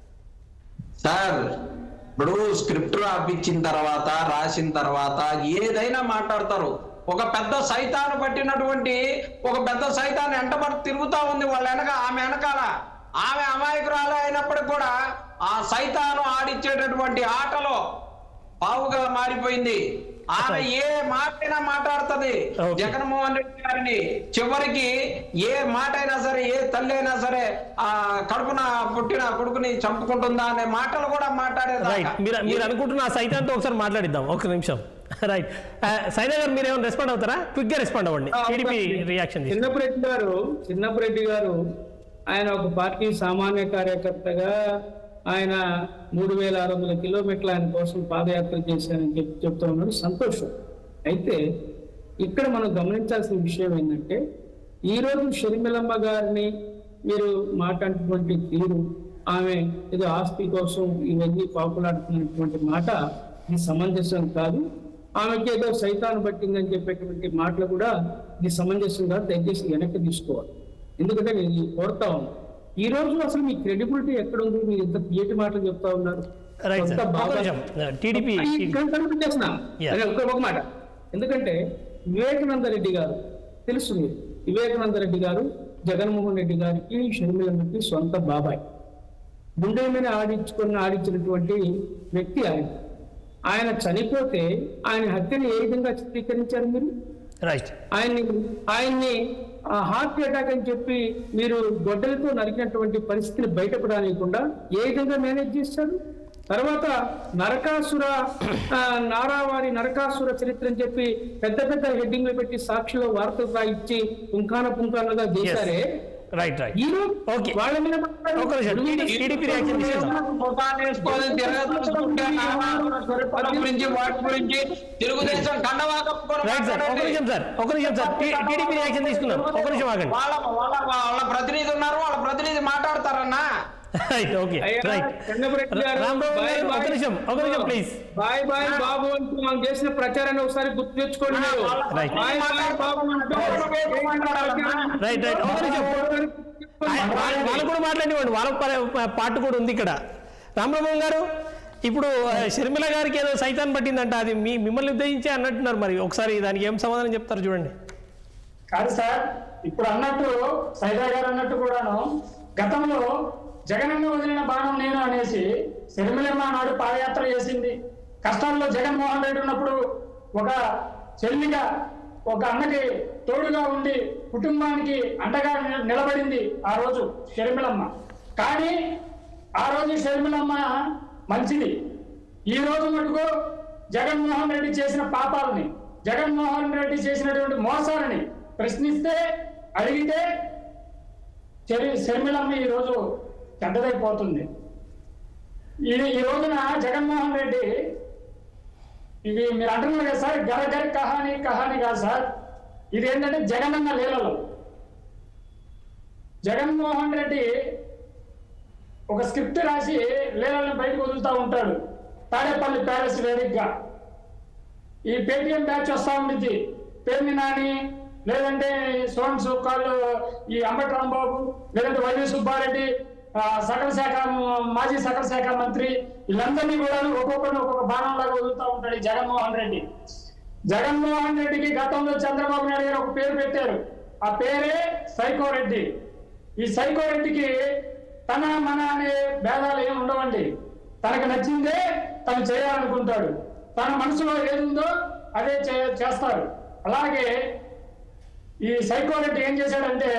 సార్ ఇప్పుడు స్క్రిప్ట్ రాపిచ్చిన తర్వాత రాసిన తర్వాత ఏదైనా మాట్లాడతారు ఒక పెద్ద సైతాను పట్టినటువంటి ఒక పెద్ద సైతాన్ని ఎంటబడి తిరుగుతా ఉంది వాళ్ళ వెనక ఆమె వెనకాల ఆమె అమాయకురాలు అయినప్పటికి కూడా ఆ సైతాను ఆడిచ్చేటటువంటి ఆటలో పావుగా మారిపోయింది ఆమె ఏ మాటైనా మాట్లాడుతుంది Okay. జగన్మోహన్ రెడ్డి గారిని చివరికి ఏ మాట అయినా సరే ఏ తల్లి అయినా సరే ఆ కడుపున పుట్టిన కొడుకుని చంపుకుంటుందా అనే మాటలు కూడా రైట్ మాట్లాడేదాకా మీరు మీరు అనుకుంటున్న ఆ సైతాంతో ఒకసారి మాట్లాడిద్దాం ఒక నిమిషం రైట్ సైనా గారు మీరు ఏమైనా రెస్పాండ్ అవుతారా క్విక్ గా రెస్పాండ్ అవ్వండి టీడీపీ రియాక్షన్ తీసుకుంటాం చిన్నప్పరెడ్డి గారు చిన్నప్పరెడ్డి గారు ఆయన ఒక పార్టీ సామాన్య కార్యకర్తగా ఆయన మూడు వేల ఆరు వందల కిలోమీటర్లు ఆయన కోసం పాదయాత్ర చేశారని చెప్పి చెప్తా ఉన్నాడు సంతోషం అయితే ఇక్కడ మనం గమనించాల్సిన విషయం ఏంటంటే ఈ రోజు షర్మిలమ్మ గారిని మీరు మాట్లాడినటువంటి తీరు ఆమె ఏదో ఆస్తి కోసం ఇవన్నీ పాపులాడుతున్నటువంటి మాట ఇది సమంజసం కాదు ఆమెకి ఏదో సైతాను పట్టిందని చెప్పేటువంటి మాటలు కూడా ఇది సమంజసం కాదు దయచేసి వెనక్కి తీసుకోవాలి ఎందుకంటే నేను ఇది కోరుతా ఉన్నాను ఈ రోజు అసలు మీ క్రెడిబిలిటీ ఎక్కడ ఉంది మీరు ఇంత తీయటి మాటలు చెప్తా ఉన్నారు రైట్ కొత్త సార్ ఒక బాగా- నిమిషం టీడీపీ ఈ ఇక్కడ కనిపించేస్తున్నా. Yeah. అదే ఒక ఒక మాట ఎందుకంటే వివేకానంద రెడ్డి గారు తెలుసు మీరు వివేకానంద రెడ్డి గారు జగన్మోహన్ రెడ్డి గారికి షర్మిలమ్మకి సొంత బాబాయ్ గుండె మీద ఆడించుకుని ఆడించినటువంటి వ్యక్తి ఆయన ఆయన చనిపోతే ఆయన హత్యని ఏ విధంగా చిత్రీకరించారు మీరు రైట్ ఆయన్ని ఆయన్ని ఆ హార్ట్ అటాక్ అని చెప్పి మీరు గొడ్డలతో నరికినటువంటి పరిస్థితిని బయటపడలేకుండా ఏ విధంగా మేనేజ్ చేస్తారు తర్వాత నరకాసుర ఆ, నారావారి నరకాసుర చరిత్ర అని చెప్పి పెద్ద పెద్ద హెడ్డింగ్లు పెట్టి సాక్షిలో వార్తలు ఇచ్చి పుంఖాన పుంఖానుగా చేశారే రైట్ రైట్ ఈ రోజు Okay. వాళ్ళ మీద మాట్లాడారు. ఒక నిమిషం. టీడీపీ రియాక్షన్ తీసుకుందాం ముఖాన్ని వేసుకొని తిరగదలుచుకుంటే నానా గురించి వాటి గురించి తెలుగుదేశం కండవా కప్పుకొని రైట్ సార్ ఒక మాట్లాడండి. నిమిషం సార్ ఒక నిమిషం సార్ టీ- టీడీపీ రియాక్షన్ తీసుకుందాం ఒక నిమిషం ఆగండి వాళ్ళ వాళ్ళ వాళ్ళ ప్రతినిధి ఉన్నారు వాళ్ళ ప్రతినిధి మాట్లాడతారన్నా రైట్ ఓకే అయ్యా, రైట్ చెన్నపరెడ్డి గారు, రాంబాబు బాయ్ గారు ఒక బాయ్. నిమిషం ఒక నిమిషం ప్లీజ్ బాయ్ బాయ్ బాబు అంటూ మనం చేసిన ప్రచారాన్ని ఒకసారి గుర్తు తెచ్చుకోండి మీరు. Right. బాయ్ బాయ్ బాబు అంటూ రైట్ రైట్ ఒక నిమిషం ఆయన- వాళ్ళ- వాళ్ళు కూడా మాట్లాడివ్వండి వాళ్ళ ప- పార్ట్ కూడా ఉంది ఇక్కడ రామబ్రహ్మం గారు ఇప్పుడు ఆ, షర్మిల గారికి ఏదో సైతాన్ పట్టిందంట అది మీ మిమ్మల్ని ఉద్దేశించి అన్నట్టున్నారు మరి ఒకసారి దానికి ఏం సమాధానం చెప్తారు చూడండి కాదు సార్ ఇప్పుడు అన్నట్టు సైదా గారు అన్నట్టు కూడాను గతంలో జగనన్న వదిలిన బాణం నేను అనేసి శర్మిలమ్మ నాడు పాదయాత్ర చేసింది కష్టాల్లో జగన్మోహన్ రెడ్డి ఉన్నప్పుడు ఒక చెల్లిగా ఒక అన్నకి తోడుగా ఉండి కుటుంబానికి అండగా నిల- నిలబడింది ఆ రోజు షర్మిలమ్మ కానీ ఆ రోజు షర్మిలమ్మ మంచిది ఈ రోజు మటుకు జగన్మోహన్ రెడ్డి చేసిన పాపాలని జగన్మోహన్ రెడ్డి చేసినటువంటి మోసాలని ప్రశ్నిస్తే అడిగితే చెరి- షర్మిలమ్మ ఈ రోజు చెడ్డదైపోతుంది ఈ ఈ రోజున జగన్మోహన్ రెడ్డి ఇది మీరు అంటున్నారు కదా సార్ గర గరి కహాని కహాని కాదు సార్ ఇది ఏంటంటే జగనన్న లీలలు జగన్మోహన్ రెడ్డి ఒక స్క్రిప్ట్ రాసి లీలల్ని బయటకు వదులుతూ ఉంటాడు తాడేపల్లి ప్యాలెస్ వేదికగా ఈ పేటిఎం బ్యాచ్ వస్తా ఉండిద్ది పేర్ని నాని లేదంటే సోన్ సుక్కాళ్ళు ఈ అంబటి రాంబాబు లేదంటే వైవి సుబ్బారెడ్డి ఆ, సకల శాఖ మాజీ సకల శాఖ మంత్రి వీళ్ళందరినీ కూడా ఒక్కొక్కరిని ఒక్కొక్క బాణంలాగా వదులుతూ ఉంటాడు ఈ జగన్మోహన్ రెడ్డి జగన్మోహన్ రెడ్డికి గతంలో చంద్రబాబు నాయుడు గారు ఒక పేరు పెట్టారు ఆ పేరే సైకో రెడ్డి ఈ సైకో రెడ్డికి తన మన అనే భేదాలు ఏమి ఉండవండి తనకు నచ్చిందే తను చేయాలనుకుంటాడు తన మనసులో ఏది ఉందో అదే చే- చేస్తారు అలాగే ఈ సైకో రెడ్డి ఏం చేశాడంటే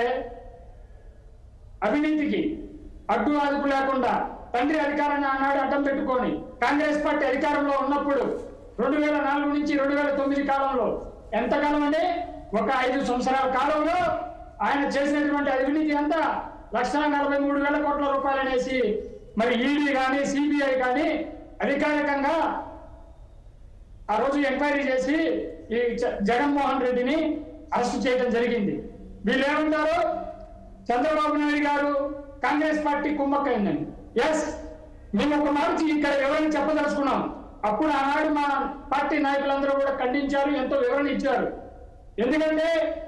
అవినీతికి అడ్డు అదుపు లేకుండా తండ్రి అధికారాన్ని ఆనాడు అడ్డం పెట్టుకొని కాంగ్రెస్ పార్టీ అధికారంలో ఉన్నప్పుడు రెండు వేల నాలుగు నుంచి రెండు వేల తొమ్మిది కాలంలో ఎంతకాలం అంటే ఒక ఐదు సంవత్సరాల కాలంలో ఆయన చేసినటువంటి అవినీతి అంతా లక్ష నలభై మూడు వేల కోట్ల రూపాయలు అనేసి మరి ఈడీ కానీ సిబిఐ కానీ అధికారికంగా ఆ రోజు ఎంక్వైరీ చేసి ఈ జ- జగన్మోహన్ రెడ్డిని అరెస్ట్ చేయడం జరిగింది వీళ్ళు ఏమంటారు చంద్రబాబు నాయుడు గారు కాంగ్రెస్ పార్టీ కుమ్మక్కైందని ఎస్ మేము ఒక మాట ఇక్కడ వివరణ చెప్పదలుచుకున్నాం అప్పుడు ఆనాడు మా పార్టీ నాయకులందరూ కూడా ఖండించారు ఎంతో వివరణ ఇచ్చారు ఎందుకంటే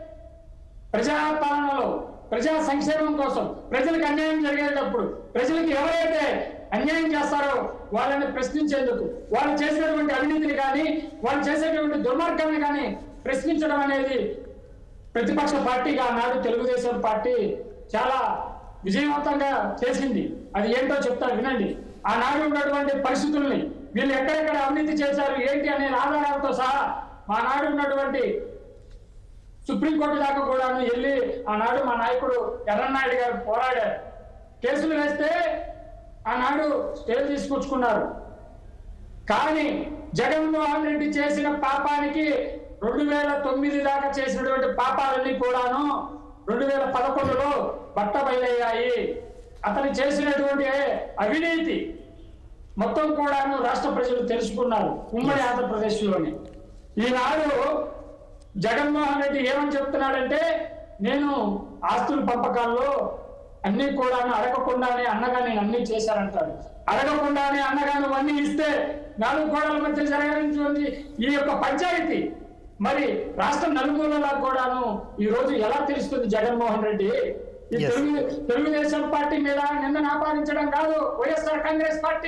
ప్రజాపాలనలో ప్రజా సంక్షేమం కోసం ప్రజలకు అన్యాయం జరిగేటప్పుడు ప్రజలకు ఎవరైతే అన్యాయం చేస్తారో వాళ్ళని ప్రశ్నించేందుకు వాళ్ళు చేసినటువంటి అవినీతిని కానీ వాళ్ళు చేసేటువంటి దుర్మార్గాన్ని కానీ ప్రశ్నించడం అనేది ప్రతిపక్ష పార్టీగా ఆనాడు తెలుగుదేశం పార్టీ చాలా విజయవంతంగా చేసింది అది ఏంటో చెప్తారు వినండి ఆనాడు ఉన్నటువంటి పరిస్థితుల్ని వీళ్ళు ఎక్కడెక్కడ అవినీతి చేశారు ఏంటి అనే ఆధారాలతో సహా ఆనాడు ఉన్నటువంటి సుప్రీంకోర్టు దాకా కూడాను వెళ్ళి ఆనాడు మా నాయకుడు ఎర్రన్నాయుడు గారు పోరాడారు కేసులు వేస్తే ఆనాడు స్టే తీసుకొచ్చుకున్నారు కానీ జగన్మోహన్ రెడ్డి చేసిన పాపానికి రెండు వేల తొమ్మిది దాకా చేసినటువంటి పాపాలన్నీ కూడాను రెండు వేల పదకొండులో బట్ట బయలయ్యాయి అతను చేసినటువంటి అవినీతి మొత్తం కూడాను రాష్ట్ర ప్రజలు తెలుసుకున్నారు ఉమ్మడి ఆంధ్రప్రదేశ్లోని ఈనాడు జగన్మోహన్ రెడ్డి ఏమని చెప్తున్నాడంటే నేను ఆస్తుల పంపకాల్లో అన్ని కూడా అడగకుండానే అన్నగా నేను అన్ని చేశానంటాడు అడగకుండానే అన్నగా నువ్వు అన్ని ఇస్తే నాలుగు కోడల మధ్య జరగడానికి ఈ యొక్క పంచాయతీ మరి రాష్ట్ర నలుమూలలా కూడాను ఈ రోజు ఎలా తెలుస్తుంది జగన్మోహన్ రెడ్డి ఈ Yes. తెలుగు తెలుగుదేశం పార్టీ మీద నిందన ఆపాదించడం కాదు వైఎస్ఆర్ కాంగ్రెస్ పార్టీ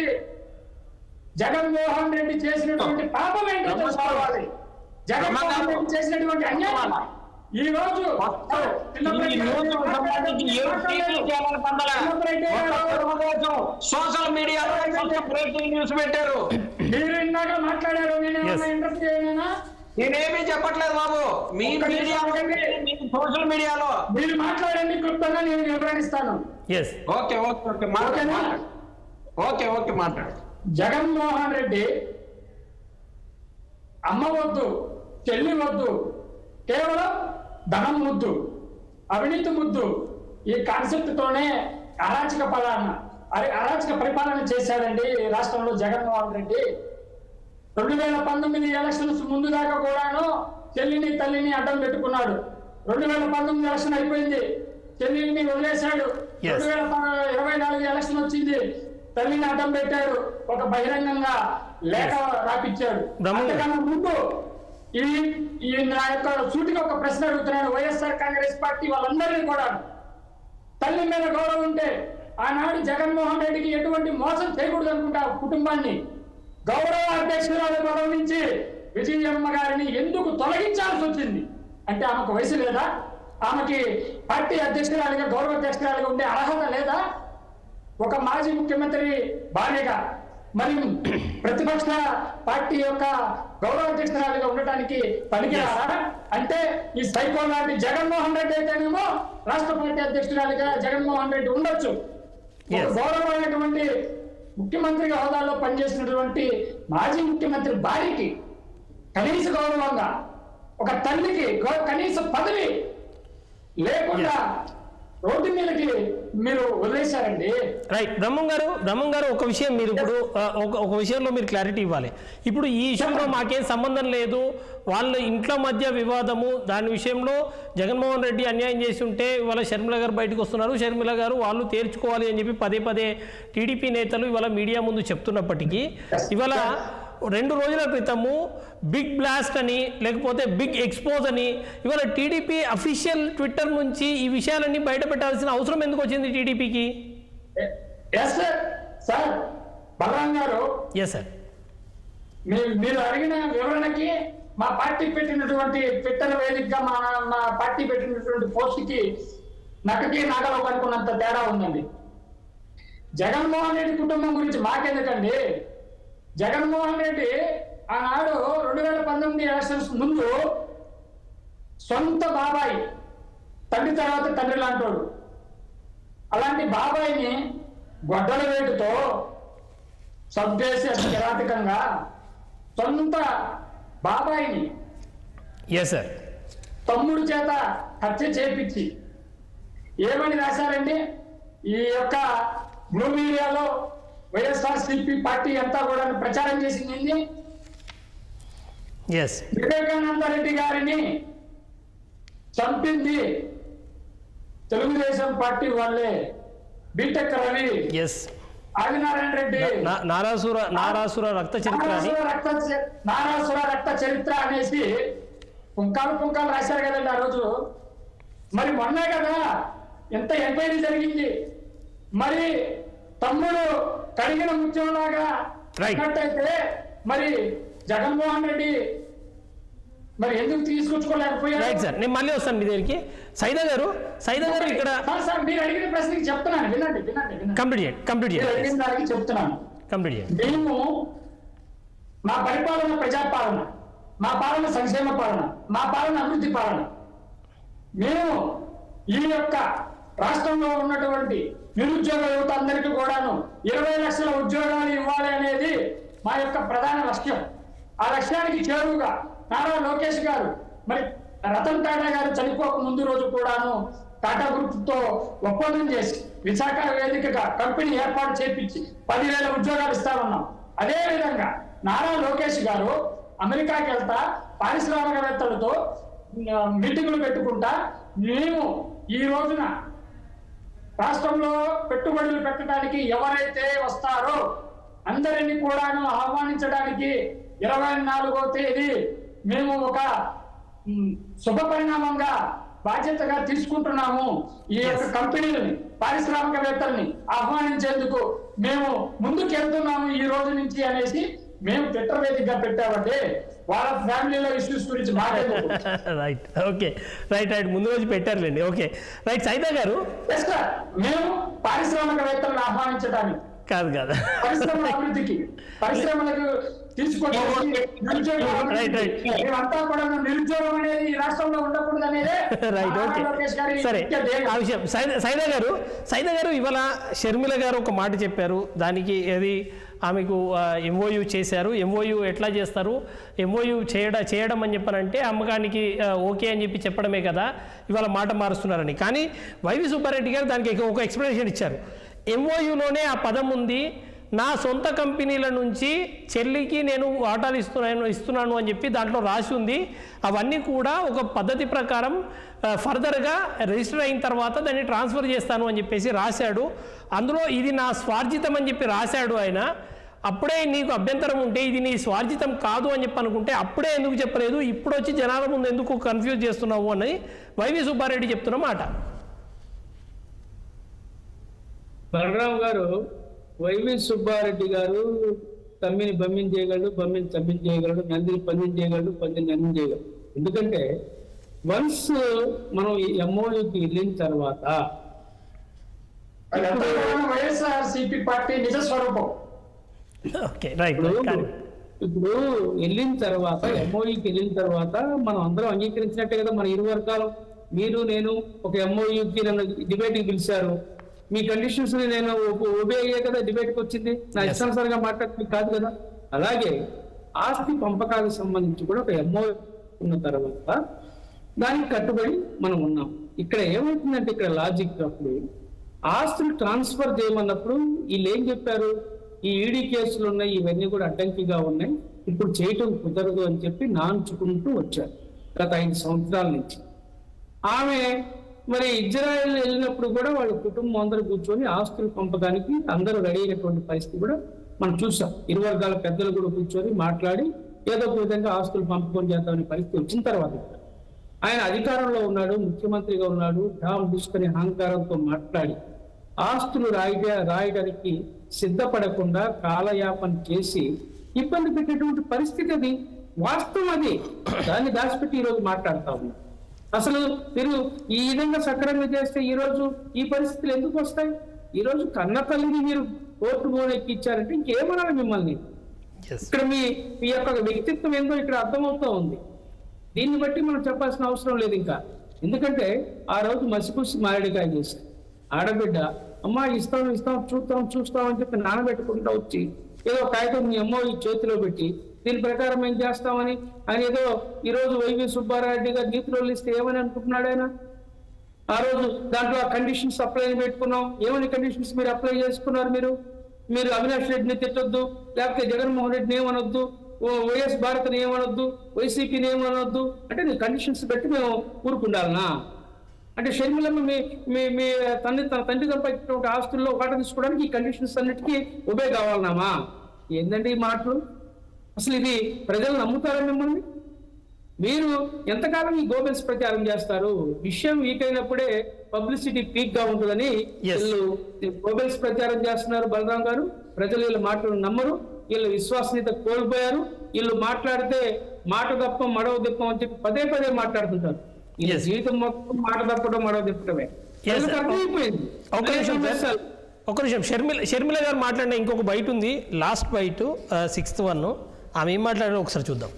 జగన్మోహన్ రెడ్డి చేసినటువంటి పాపం ఏంటో తెలుసుకోవాలి జగన్మోహన్ రెడ్డి చేసినటువంటి అన్యాయం ఈ రోజు ఈ న్యూస్ సంబంధించి ఏ టీవీ ఛానల్ పందల సోషల్ మీడియాలో కొంచెం బ్రేకింగ్ న్యూస్ పెట్టారు మీరు ఇందాక మాట్లాడారు నేను Yes. ఇంటర్వ్యూ చేయనా నేనేమీ చెప్పట్లేదు బాబు మీ ఒక్క నిమిషం మీడియా ఆగండి. మీ సోషల్ మీడియాలో మీరు మాట్లాడండి క్లుప్తంగా నేను వివరణిస్తాను ఎస్ ఓకే ఓకే ఓకే మాట్లాడు ఓకేనా? మాట్లాడు. ఓకే ఓకే మాట్లాడు జగన్మోహన్ రెడ్డి అమ్మ వద్దు చెల్లి వద్దు కేవలం ధనం ముద్దు అవినీతి ముద్దు ఈ కాన్సెప్ట్ తోనే అరాచక పాలన అరే అరాచక పరిపాలన చేశాడండి ఈ రాష్ట్రంలో జగన్మోహన్ రెడ్డి రెండు వేల పంతొమ్మిది ఎలక్షన్స్ ముందు దాకా కూడాను చెల్లిని తల్లిని అడ్డం పెట్టుకున్నాడు రెండు వేల పంతొమ్మిది ఎలక్షన్ అయిపోయింది చెల్లిని వదిలేశాడు Yes. రెండు వేల ప- ఇరవై నాలుగు ఎలక్షన్ వచ్చింది తల్లిని అడ్డం పెట్టాడు ఒక బహిరంగంగా లేఖ రాపిచ్చాడు బ్రహ్మ- అంతకన్నా ముందు ఈ ఈ నా యొక్క సూటిగా ఒక ప్రశ్న అడుగుతున్నాను వైఎస్ఆర్ కాంగ్రెస్ పార్టీ వాళ్ళందరినీ కూడా తల్లి మీద గౌరవం ఉంటే ఆనాడు జగన్మోహన్ రెడ్డికి ఎటువంటి మోసం చేయకూడదు అనుకుంటా కుటుంబాన్ని గౌరవ అధ్యక్షురాలు పదవి నుంచి విజయమ్మ గారిని ఎందుకు తొలగించాల్సి వచ్చింది అంటే ఆమెకు వయసు లేదా ఆమెకి పార్టీ అధ్యక్షురాలిగా గౌరవ అధ్యక్షురాలిగా ఉండే అర్హత లేదా ఒక మాజీ ముఖ్యమంత్రి భార్యగా మరి ప్రతిపక్ష పార్టీ యొక్క గౌరవ అధ్యక్షురాలిగా ఉండటానికి పనికిరారా అంటే ఈ సైకో లాంటి జగన్మోహన్ రెడ్డి అయితేనేమో రాష్ట్ర పార్టీ అధ్యక్షురాలిగా జగన్మోహన్ రెడ్డి ఉండొచ్చు ఒక Yes. గౌరవమైనటువంటి ముఖ్యమంత్రి హోదాలో పనిచేసినటువంటి మాజీ ముఖ్యమంత్రి భార్యకి కనీస గౌరవంగా ఒక తల్లికి గౌ- కనీస పదవి లేకుండా రోడ్డు మీదకి మీరు వదిలేశారండి రైట్ బ్రహ్మం గారు బ్రహ్మం గారు ఒక విషయం మీరు ఇప్పుడు ఆ, ఒక ఒక విషయంలో మీరు క్లారిటీ ఇవ్వాలి ఇప్పుడు ఈ ఇష్యూలో మాకేం సంబంధం లేదు వాళ్ళ ఇంట్లో మధ్య వివాదము దాని విషయంలో జగన్మోహన్ రెడ్డి అన్యాయం చేసి ఉంటే ఇవాళ షర్మిల గారు బయటకు వస్తున్నారు షర్మిల గారు వాళ్ళు తేర్చుకోవాలి అని చెప్పి పదే పదే టీడీపీ నేతలు ఇవాళ మీడియా ముందు చెప్తున్నప్పటికీ ఇవాళ రెండు రోజుల క్రితము బిగ్ బ్లాస్ట్ అని లేకపోతే బిగ్ ఎక్స్పోజ్ అని ఇవాళ టీడీపీ అఫీషియల్ ట్విట్టర్ నుంచి ఈ విషయాలన్నీ బయట పెట్టాల్సిన అవసరం ఎందుకు వచ్చింది టీడీపీకి ఎస్ సార్ సార్ బలరాం గారు ఎస్ సార్ మీరు మీరు అడిగిన వివరణకి మా పార్టీ పెట్టినటువంటి ట్విట్టర్ వేదికగా మా మా పార్టీ పెట్టినటువంటి పోస్ట్ కి నక్కకి నాగలో కనుక్కున్నంత తేడా ఉందండి జగన్మోహన్ రెడ్డి కుటుంబం గురించి మాకెందుకండి జగన్మోహన్ రెడ్డి ఆనాడు రెండు వేల పంతొమ్మిది ఎలక్షన్స్ ముందు సొంత బాబాయ్ తండ్రి తర్వాత తండ్రి లాంటోడు అలాంటి బాబాయిని గొడ్డల వేటుతో సబ్జేసి అతి కిరాతకంగా సొంత బాబాయిని ఎస్ సార్ తమ్ముడు చేత హత్య చేపించి ఏమని రాశారండి ఈ యొక్క బ్లూ మీడియాలో వైఎస్ఆర్ సిపి పార్టీ అంతా కూడా ప్రచారం చేసింది ఏంది? ఎస్ వివేకానంద రెడ్డి గారిని చంపింది తెలుగుదేశం పార్టీ వాళ్ళే బీటెక్ రవి ఎస్ ఆదినారాయణ రెడ్డి నారాసుర నారాసుర రక్త చరిత్ర అని నారాసుర రక్త చ- నారాసుర రక్త చరిత్ర అనేసి పుంకాలు పుంకాలు రాశారు కదండి ఆ రోజు మరి మొన్నే కదా ఎంత ఎంక్వైరీ జరిగింది మరి తమ్ముడు కడిగిన ముత్యంలాగా Right. ఉన్నట్టయితే మరి జగన్మోహన్ రెడ్డి మరి ఎందుకు తీసుకొచ్చుకోలేకపోయారు రైట్ సార్ నేను మళ్ళీ వస్తాను మీ దగ్గరికి సైదా గారు సైదా గారు ఇక్కడ సార్, సార్ మీరు అడిగిన ప్రశ్నకి చెప్తున్నాను వినండి వినండి వినండి కంప్లీట్ చేయండి కంప్లీట్ మీరు చేయండి అడిగిన దానికి చెప్తున్నాను కంప్లీట్ చేయండి మేము మా పరిపాలన ప్రజాపాలన మా పాలన సంక్షేమ పాలన మా పాలన అభివృద్ధి పాలన మేము ఈ యొక్క రాష్ట్రంలో ఉన్నటువంటి నిరుద్యోగ యువత అందరికీ కూడాను ఇరవై లక్షల ఉద్యోగాలు ఇవ్వాలి అనేది మా యొక్క ప్రధాన లక్ష్యం ఆ లక్ష్యానికి చేరువుగా నారా లోకేష్ గారు మరి రతన్ టాటా గారు చనిపోక ముందు రోజు కూడాను టాటా గ్రూప్ తో ఒప్పందం చేసి విశాఖ వేదికగా కంపెనీ ఏర్పాటు చేపించి పదివేల ఉద్యోగాలు ఇస్తామన్నాం అదే విధంగా నారా లోకేష్ గారు అమెరికాకి వెళ్తా పారిశ్రామికవేత్తలతో ఆ, మీటింగులు పెట్టుకుంటా మేము ఈ రోజున రాష్ట్రంలో పెట్టుబడులు పెట్టడానికి ఎవరైతే వస్తారో అందరినీ కూడాను ఆహ్వానించడానికి ఇరవై నాలుగో తేదీ మేము ఒక మ్, శుభ పరిణామంగా బాధ్యతగా తీసుకుంటున్నాము ఈ యొక్క కంపెనీలని పారిశ్రామికవేత్తల్ని ఆహ్వానించేందుకు మేము ముందుకు వెళ్తున్నాము ఈ రోజు నుంచి అనేసి మేము ట్విట్టర్ వేదికగా పెట్టామంటే వాళ్ళ ఫ్యామిలీలో ఇష్యూస్ గురించి మాట్లాడలేదు రైట్ ఓకే రైట్ రైట్ ముందు రోజు పెట్టారులేండి ఓకే రైట్ సైతా గారు జస్ట్ మేము పారిశ్రామికవేత్తలను ఆహ్వానించడానికి కాదు కాదు పరిశ్రమల అభివృద్ధికి పరిశ్రమలకు తీసుకొచ్చి నిరుద్యోగ Right, right. మేమంతా కూడా నిరుద్యోగం అనేది ఈ రాష్ట్రంలో ఉండకూడదు అనేదే రైట్ ఓకే నారా లోకేష్ గారి సరే ముఖ్య ధ్యేయం. ఆ విషయం సైదా సైదా గారు సైదా గారు ఇవాళ షర్మిల గారు ఒక మాట చెప్పారు దానికి ఏది ఆమెకు ఎంఓయూ చేశారు ఎంఓయూ ఎట్లా చేస్తారు ఎంఓయూ చేయడం చేయడం అని చెప్పానంటే అమ్మకానికి ఆ, ఓకే అని చెప్పి చెప్పడమే కదా ఇవాళ మాట మారుస్తున్నారని కానీ వైవి సుబ్బారెడ్డి గారు దానికి ఒక ఎక్స్ప్లెనేషన్ ఇచ్చారు ఎంఓయూలోనే ఆ పదం ఉంది నా సొంత కంపెనీల నుంచి చెల్లికి నేను వాటాలు ఇస్తున్నాను ఇస్తున్నాను అని చెప్పి దాంట్లో రాసి ఉంది అవన్నీ కూడా ఒక పద్ధతి ప్రకారం ఆ, ఫర్దర్గా రిజిస్టర్ అయిన తర్వాత దాన్ని ట్రాన్స్ఫర్ చేస్తాను అని చెప్పేసి రాశాడు అందులో ఇది నా స్వార్జితం అని చెప్పి రాశాడు ఆయన అప్పుడే నీకు అభ్యంతరం ఉంటే ఇది నీ స్వార్జితం కాదు అని చెప్పి అనుకుంటే అప్పుడే ఎందుకు చెప్పలేదు ఇప్పుడు వచ్చి జనాల ముందు ఎందుకు కన్ఫ్యూజ్ చేస్తున్నావు అని వైవి సుబ్బారెడ్డి చెప్తున్న మాట బలరాం గారు వైవి సుబ్బారెడ్డి గారు తమ్మిని బమ్మిని చేయగలడు బమ్మిని తమ్మిని చేయగలడు నందిని పందిని చేయగలడు పందిని నందిని చేయగలడు ఎందుకంటే వన్స్ మనం ఈ ఎంఓయూకి వెళ్ళిన తర్వాత అదంతా కూడా వైఎస్ఆర్ సిపి పార్టీ నిజ స్వరూపం ఓకే రైట్ ఇప్పుడు కానీ ఇప్పుడు వెళ్ళిన తర్వాత ఎంఓయూకి వెళ్ళిన తర్వాత మనం అందరం అంగీకరించినట్టే కదా మన ఇరు వర్గాలు మీరు నేను ఒక ఎంఓయూకి నన్ను డిబేట్కి పిలిచారు మీ కండిషన్స్ ని నేను ఓబే అయ్యే కదా డిబేట్కి వచ్చింది నా ఇష్టానుసారంగా మాట్లాడుతుంది కాదు కదా అలాగే ఆస్తి పంపకాలకు సంబంధించి కూడా ఒక ఎంఓ ఉన్న తర్వాత దానికి కట్టుబడి మనం ఉన్నాం ఇక్కడ ఏమవుతుందంటే ఇక్కడ లాజిక్ అప్పుడు ఆస్తులు ట్రాన్స్ఫర్ చేయమన్నప్పుడు వీళ్ళు ఏం చెప్పారు ఈ ఈడీ కేసులు ఉన్నాయి ఇవన్నీ కూడా అడ్డంకిగా ఉన్నాయి ఇప్పుడు చేయటం కుదరదు అని చెప్పి నాంచుకుంటూ వచ్చారు గత ఐదు సంవత్సరాల నుంచి ఆమె మరి ఇజ్రాయెల్ వెళ్ళినప్పుడు కూడా వాళ్ళ కుటుంబం అందరూ కూర్చొని ఆస్తులు పంపడానికి అందరూ రెడీ అయినటువంటి పరిస్థితి కూడా మనం చూసాం ఇరు వర్గాల పెద్దలు కూడా కూర్చొని మాట్లాడి ఏదో ఒక విధంగా ఆస్తులు పంపకం చేద్దామనే పరిస్థితి వచ్చిన తర్వాత ఆయన అధికారంలో ఉన్నాడు ముఖ్యమంత్రిగా ఉన్నాడు డామ్ తీసుకుని అహంకారంతో మాట్లాడి ఆస్తులు రాయట రాయడానికి సిద్ధపడకుండా కాలయాపన చేసి ఇబ్బంది పెట్టేటువంటి పరిస్థితి అది వాస్తవం అది దాన్ని దాచిపెట్టి ఈరోజు మాట్లాడుతా ఉన్నాం అసలు మీరు ఈ విధంగా సక్రమంగా చేస్తే ఈ రోజు ఈ పరిస్థితులు ఎందుకు వస్తాయి ఈ రోజు కన్న తల్లిని మీరు కోర్టు మోనెక్కి ఇచ్చారంటే ఇంకేమనాలి మిమ్మల్ని ఎస్ ఇక్కడ మీ మీ యొక్క వ్యక్తిత్వం ఏందో ఇక్కడ అర్థమవుతా ఉంది దీన్ని బట్టి మనం చెప్పాల్సిన అవసరం లేదు ఇంకా ఎందుకంటే ఆ రోజు మసిపూసి మారేడికాయ చేశారు ఆడబిడ్డ అమ్మా ఇస్తాం ఇస్తాం చూస్తాం చూస్తాం అని చెప్పి నానబెట్టుకుంటా వచ్చి ఏదో కాగితం మీ అమ్మో ఈ చేతిలో పెట్టి దీని ప్రకారం ఏం చేస్తామని ఆయన ఏదో ఈ రోజు వైవి సుబ్బారెడ్డి గారు నీతిలో ఇస్తే ఏమని అనుకుంటున్నాడు ఆయన ఆ రోజు దాంట్లో కండిషన్స్ అప్లై పెట్టుకున్నాం ఏమని కండిషన్స్ మీరు అప్లై చేసుకున్నారు మీరు మీరు అవినాష్ రెడ్డిని తిట్టొద్దు లేకపోతే జగన్మోహన్ రెడ్డిని ఏమనొద్దు ఓ వైఎస్ భారత్ని ఏమనొద్దు వైసీపీని ఏమనొద్దు అంటే నీ కండిషన్స్ పెట్టి మేము ఊరుకుండాలనా అంటే షర్మిలమ్మ మీ మీ మీ తండ్రి తన తండ్రి సంపాదించినటువంటి ఆస్తుల్లో వాటా తీసుకోవడానికి ఈ కండిషన్స్ అన్నిటికీ ఉబే కావాలన్నామా ఏందండి ఈ మాటలు అసలు ఇది ప్రజలు నమ్ముతారా మిమ్మల్ని మీరు ఎంతకాలం ఈ గోబెల్స్ ప్రచారం చేస్తారు విషయం వీక్ అయినప్పుడే పబ్లిసిటీ పీక్ గా ఉంటుందని Yes. వీళ్ళు గోబెల్స్ ప్రచారం చేస్తున్నారు బలరాం గారు ప్రజలు వీళ్ళ మాటలు నమ్మరు వీళ్ళు విశ్వసనీయత కోల్పోయారు వీళ్ళు మాట్లాడితే మాట తప్ప మడవ తిప్పం అని చెప్పి పదే పదే మాట్లాడుతుంటారు వీళ్ళ Yes. జీవితం మొత్తం మాట తప్పడం మడవ తిప్పడమే Yes, ప్రజలకు sir. అర్థమైపోయింది ఒక నిమిషం అనేక సార్ అంశాలు. ఒక నిమిషం షర్మిల షర్మిల గారు మాట్లాడిన ఇంకొక బయట ఉంది లాస్ట్ బైట్ సిక్స్త్ వన్ ఆమె ఏం మాట్లాడారో ఒకసారి చూద్దాం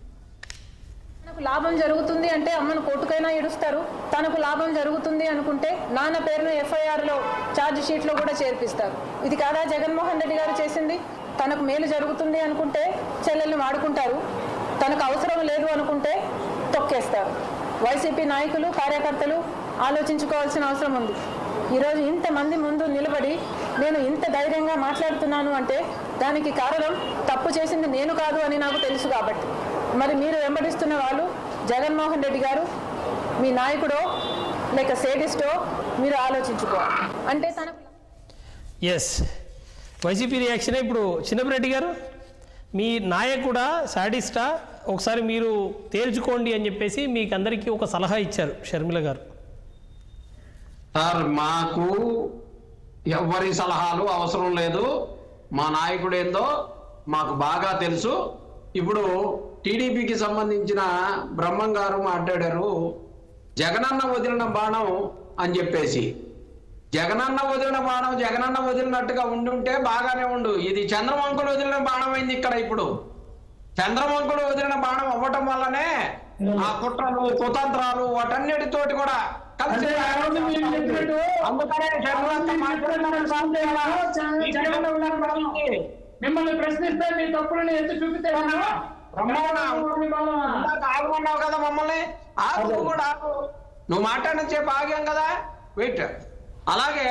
తనకు లాభం జరుగుతుంది అంటే అమ్మను కోర్టుకైనా ఇడుస్తారు తనకు లాభం జరుగుతుంది అనుకుంటే నాన్న పేరును ఎఫ్ఐఆర్ లో ఛార్జ్ షీట్ లో కూడా చేర్పిస్తారు ఇది కాదా జగన్మోహన్ రెడ్డి గారు చేసింది తనకు మేలు జరుగుతుంది అనుకుంటే చెల్లెల్ని వాడుకుంటారు తనకు అవసరం లేదు అనుకుంటే తొక్కేస్తారు వైసీపీ నాయకులు కార్యకర్తలు ఆలోచించుకోవాల్సిన అవసరం ఉంది ఈరోజు ఇంతమంది ముందు నిలబడి నేను ఇంత ధైర్యంగా మాట్లాడుతున్నాను అంటే దానికి కారణం తప్పు చేసింది నేను కాదు అని నాకు తెలుసు కాబట్టి మరి మీరు వెంబడిస్తున్న వాళ్ళు జగన్మోహన్ రెడ్డి గారు మీ నాయకుడో లేక సేడిస్టో మీరు ఆలోచించుకోవాలి అంటే తనకు ఎస్ వైసీపీ రియాక్షనే ఇప్పుడు చిన్నపిరెడ్డి గారు మీ నాయకుడా సాడిస్టా ఒకసారి మీరు తేల్చుకోండి అని చెప్పేసి మీకు అందరికీ ఒక సలహా ఇచ్చారు షర్మిల గారు సార్ మాకు ఎవరి సలహాలు అవసరం లేదు మా నాయకుడు ఏందో మాకు బాగా తెలుసు ఇప్పుడు టీడీపీకి సంబంధించిన బ్రహ్మం గారు మాట్లాడారు జగనన్న వదిలిన బాణం అని చెప్పేసి జగనన్న వదిలిన బాణం జగనన్న వదిలినట్టుగా ఉండుంటే బాగానే ఉండు ఇది చంద్రవంకులు వదిలిన బాణం అయింది ఇక్కడ ఇప్పుడు చంద్రవంకులు వదిలిన బాణం అవ్వటం వల్లనే ఆ కుట్రలు కుతంత్రాలు వాటన్నిటితోటి కూడా కలిసి అంటే ఆ రోజు మీరు చెప్పినట్టు అందుకనే చంద్రబాబు మాట్లాడిన జగన్ ఉన్నారు బాబు. మిమ్మల్ని ప్రశ్నిస్తే మీ తప్పులను ఎత్తి చూపితే బ్రహ్మాండ ఇందాక ఆగమన్నావు కదా మమ్మల్ని ఆగు నువ్వు కూడా ఆగు. నువ్వు మాట్లాడిన చెప్పి ఆగాం కదా వెయిట్ అలాగే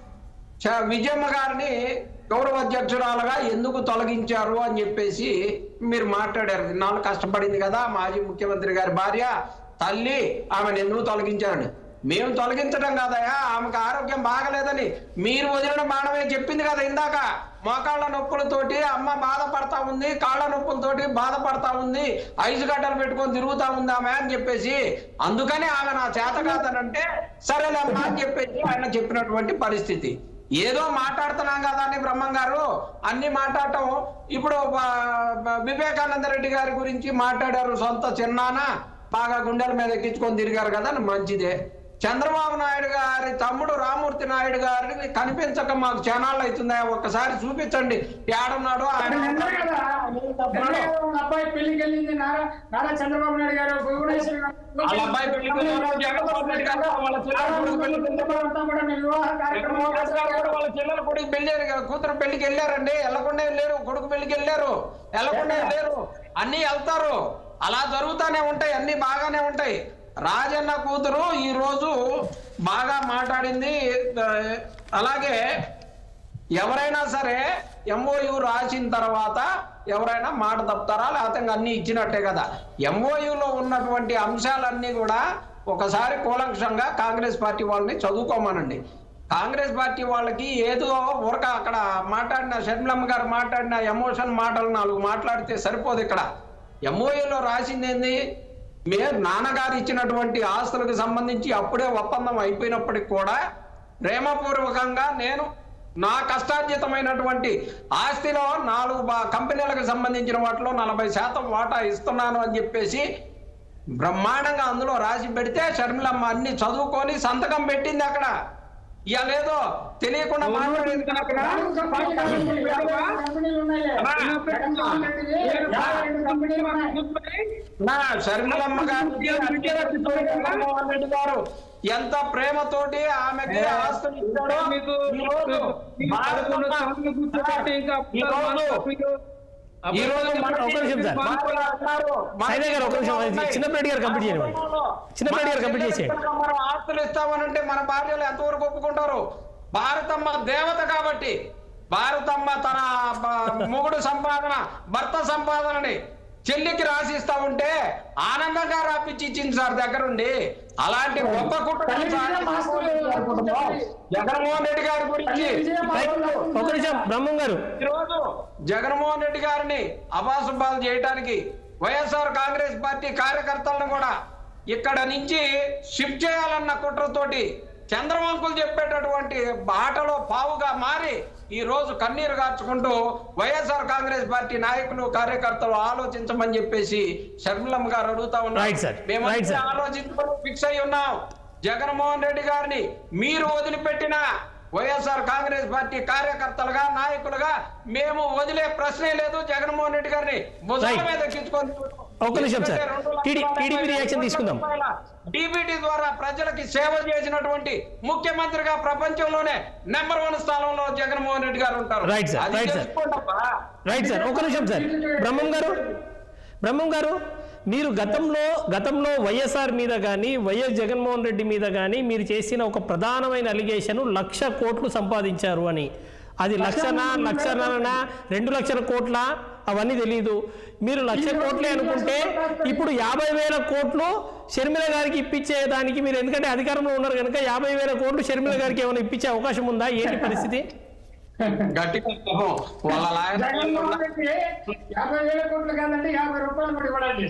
చ- విజయమ్మ గారిని గౌరవ అధ్యక్షురాలుగా ఎందుకు తొలగించారు అని చెప్పేసి మీరు మాట్లాడారు ఇన్నాళ్ళు కష్టపడింది కదా మాజీ ముఖ్యమంత్రి గారి భార్య తల్లి ఆమెను ఎందుకు తొలగించారని మేము తొలగించడం కాదయా ఆమెకు ఆరోగ్యం బాగలేదని మీరు వదిలిన బాణమే చెప్పింది కదా ఇందాక మోకాళ్ళ నొప్పులతోటి అమ్మ బాధపడతా ఉంది కాళ్ళ నొప్పులతోటి బాధపడతా ఉంది ఐసు గడ్డలు పెట్టుకొని తిరుగుతా ఉంది ఆమె అని చెప్పేసి అందుకని ఆమె నా చేత కాదనంటే సరేలే అమ్మా అని చెప్పేసి ఆయన చెప్పినటువంటి పరిస్థితి ఏదో మాట్లాడుతున్నాం కదా అని బ్రహ్మం గారు అన్ని మాట్లాడటం ఇప్పుడు బ- బ- వివేకానంద రెడ్డి గారి గురించి మాట్లాడారు సొంత చిన్నాన బాగా గుండెల మీద ఎక్కించుకొని తిరిగారు కదా మంచిదే చంద్రబాబు నాయుడు గారి తమ్ముడు రామూర్తి నాయుడు గారిని కనిపించక మాకు ఛానల్ అవుతుందా ఒక్కసారి చూపించండి ఏడున్నాడు ఆయన నిన్నే కదా నిన్నే కదా వాళ్ళ అబ్బాయి పెళ్లికి వెళ్ళింది నారా నారా చంద్రబాబు నాయుడు గారు భువనేశ్వరి గారు. వాళ్ళ అబ్బాయి పెళ్లికి వెళ్ళారు, జగన్మోహన్ రెడ్డి గారు వాళ్ళ చెల్లెలు కొడుకు పెళ్లికి వెళ్ళారు. అంతా కూడా మీ వివాహ జగన్మోహన్ రెడ్డి గారు కూడా వాళ్ళ చెల్లెలు కొడుకు పెళ్ళారు కదా, కూతురు పెళ్లికి వెళ్ళారండి వెళ్ళకుండా వెళ్ళారు కొడుకు పెళ్లికి వెళ్ళారు వెళ్ళకుండా వెళ్ళారు అన్ని వెళ్తారు అలా జరుగుతానే ఉంటాయి అన్ని బాగానే ఉంటాయి రాజన్న కూతురు ఈ రోజు బాగా మాట్లాడింది ఆ, అలాగే ఎవరైనా సరే ఎంఓయు రాసిన తర్వాత ఎవరైనా మాట తప్పుతారా లేకపోతే ఇంకా అన్ని ఇచ్చినట్టే కదా ఎంఓయులో ఉన్నటువంటి అంశాలన్నీ కూడా ఒకసారి కూలంక్షంగా కాంగ్రెస్ పార్టీ వాళ్ళని చదువుకోమనండి కాంగ్రెస్ పార్టీ వాళ్ళకి ఏదో ఊరక అక్కడ మాట్లాడిన షర్మిలమ్మ గారు మాట్లాడిన ఎమోషన్ మాటలు నాలుగు మాట్లాడితే సరిపోదు ఇక్కడ ఎంఓయూలో రాసింది ఏంది మీరు నాన్నగారు ఇచ్చినటువంటి ఆస్తులకు సంబంధించి అప్పుడే ఒప్పందం అయిపోయినప్పటికి కూడా ప్రేమపూర్వకంగా నేను నా కష్టార్జితమైనటువంటి ఆస్తిలో నాలుగు బా- కంపెనీలకు సంబంధించిన వాటిలో నలభై శాతం వాటా ఇస్తున్నాను అని చెప్పేసి బ్రహ్మాండంగా అందులో రాసి పెడితే షర్మిలమ్మ అన్ని చదువుకొని సంతకం పెట్టింది అక్కడ ఇక లేదో తెలియకుండా మాట్లాడేది అక్కడ కంపెనీలు ఉన్నాయి జగన్మోహన్ రెడ్డిది యాభై రెండు కంపెనీలు ఉన్నాయి నా షర్మిలమ్మ గారు జగన్మోహన్ రెడ్డి గారు ఎంత ప్రేమతోటి ఆమెకి ఆస్తులు ఇచ్చాడో మీకు ఈ రోజు మాట్లాడుకున్న సార్లు కూర్చోబెట్టి ఇంకా ఈ రోజు ఈ రోజు మనకి ఒక నిమిషం సార్. మాట్లాడుతున్నారు. సైనే గారు ఒక నిమిషం అది చిన్నప్పటి గారు కంప్లీట్ చేయండి చిన్నప్పటి గారు కంప్లీట్ చేసేయండి మనం ఆస్తులు ఇస్తామనంటే మన భార్యలు ఎంతవరకు ఒప్పుకుంటారు భారతమ్మ దేవత కాబట్టి భారతమ్మ తన బ- మొగుడు సంపాదన భర్త సంపాదనని చెల్లికి రాసిస్తా ఉంటే ఆనందంగా రాపిచ్చి ఇచ్చింది సార్ దగ్గరుండి అలాంటి గొప్ప కుటుంబం సార్ జగన్మోహన్ రెడ్డి గారి గురించి రైట్. ఒక నిమిషం బ్రహ్మం గారు ఈరోజు జగన్మోహన్ రెడ్డి గారిని అబాసుబాలు చేయడానికి వైఎస్ఆర్ కాంగ్రెస్ పార్టీ కార్యకర్తలను కూడా ఇక్కడ నుంచి షిఫ్ట్ చేయాలన్న కుట్రతోటి చంద్రవంకులు చెప్పేటటువంటి ఆటలో పావుగా మారి ఈ రోజు కన్నీరు కార్చుకుంటూ వైఎస్ఆర్ కాంగ్రెస్ పార్టీ నాయకులు కార్యకర్తలు ఆలోచించమని చెప్పేసి షర్మిలమ్మ గారు అడుగుతా Right, sir. ఉన్నారు మేము Right, sir. ఆలోచించుకొని ఫిక్స్ అయి ఉన్నాం జగన్మోహన్ రెడ్డి గారిని మీరు వదిలిపెట్టిన వైఎస్ఆర్ కాంగ్రెస్ పార్టీ కార్యకర్తలుగా నాయకులుగా మేము వదిలే ప్రశ్నే లేదు జగన్మోహన్ రెడ్డి గారిని భుజాల Right. మీద ఎక్కించుకొని ఒక్క నిమిషం, sir. TD TDP reaction తీసుకుందాం. డిబిటీ ద్వారా ప్రజలకి సేవ చేసినటువంటి ముఖ్యమంత్రిగా ప్రపంచంలోనే నెంబర్ వన్ స్థానంలో జగన్మోహన్ రెడ్డి గారు ఉంటారు Right, sir. అది Right, sir. చేసుకోండప్పా. రైట్ సార్ ఒక నిమిషం సార్ బ్రహ్మం గారు బ్రహ్మం గారు మీరు గతంలో గతంలో వైఎస్ఆర్ మీద కానీ వైఎస్ జగన్మోహన్ రెడ్డి మీద కానీ మీరు చేసిన ఒక ప్రధానమైన అలిగేషన్ లక్ష కోట్లు సంపాదించారు అని అది లక్షనా లక్షన్నరనా రెండు లక్షల కోట్ల అవన్నీ తెలియదు మీరు లక్ష కోట్లే అనుకుంటే ఇప్పుడు యాభై వేల కోట్లు షర్మిల గారికి ఇప్పించే దానికి మీరు ఎందుకంటే అధికారంలో ఉన్నారు కనుక యాభై వేల కోట్లు షర్మిల గారికి ఏమైనా ఇప్పించే అవకాశం ఉందా ఏంటి పరిస్థితి గట్టిగా చెప్పు. వాళ్ళ లాయర్ జగన్మోహన్ రెడ్డి యాభై వేల కోట్లు కాదండి యాభై రూపాయలు కూడా ఇవ్వడండి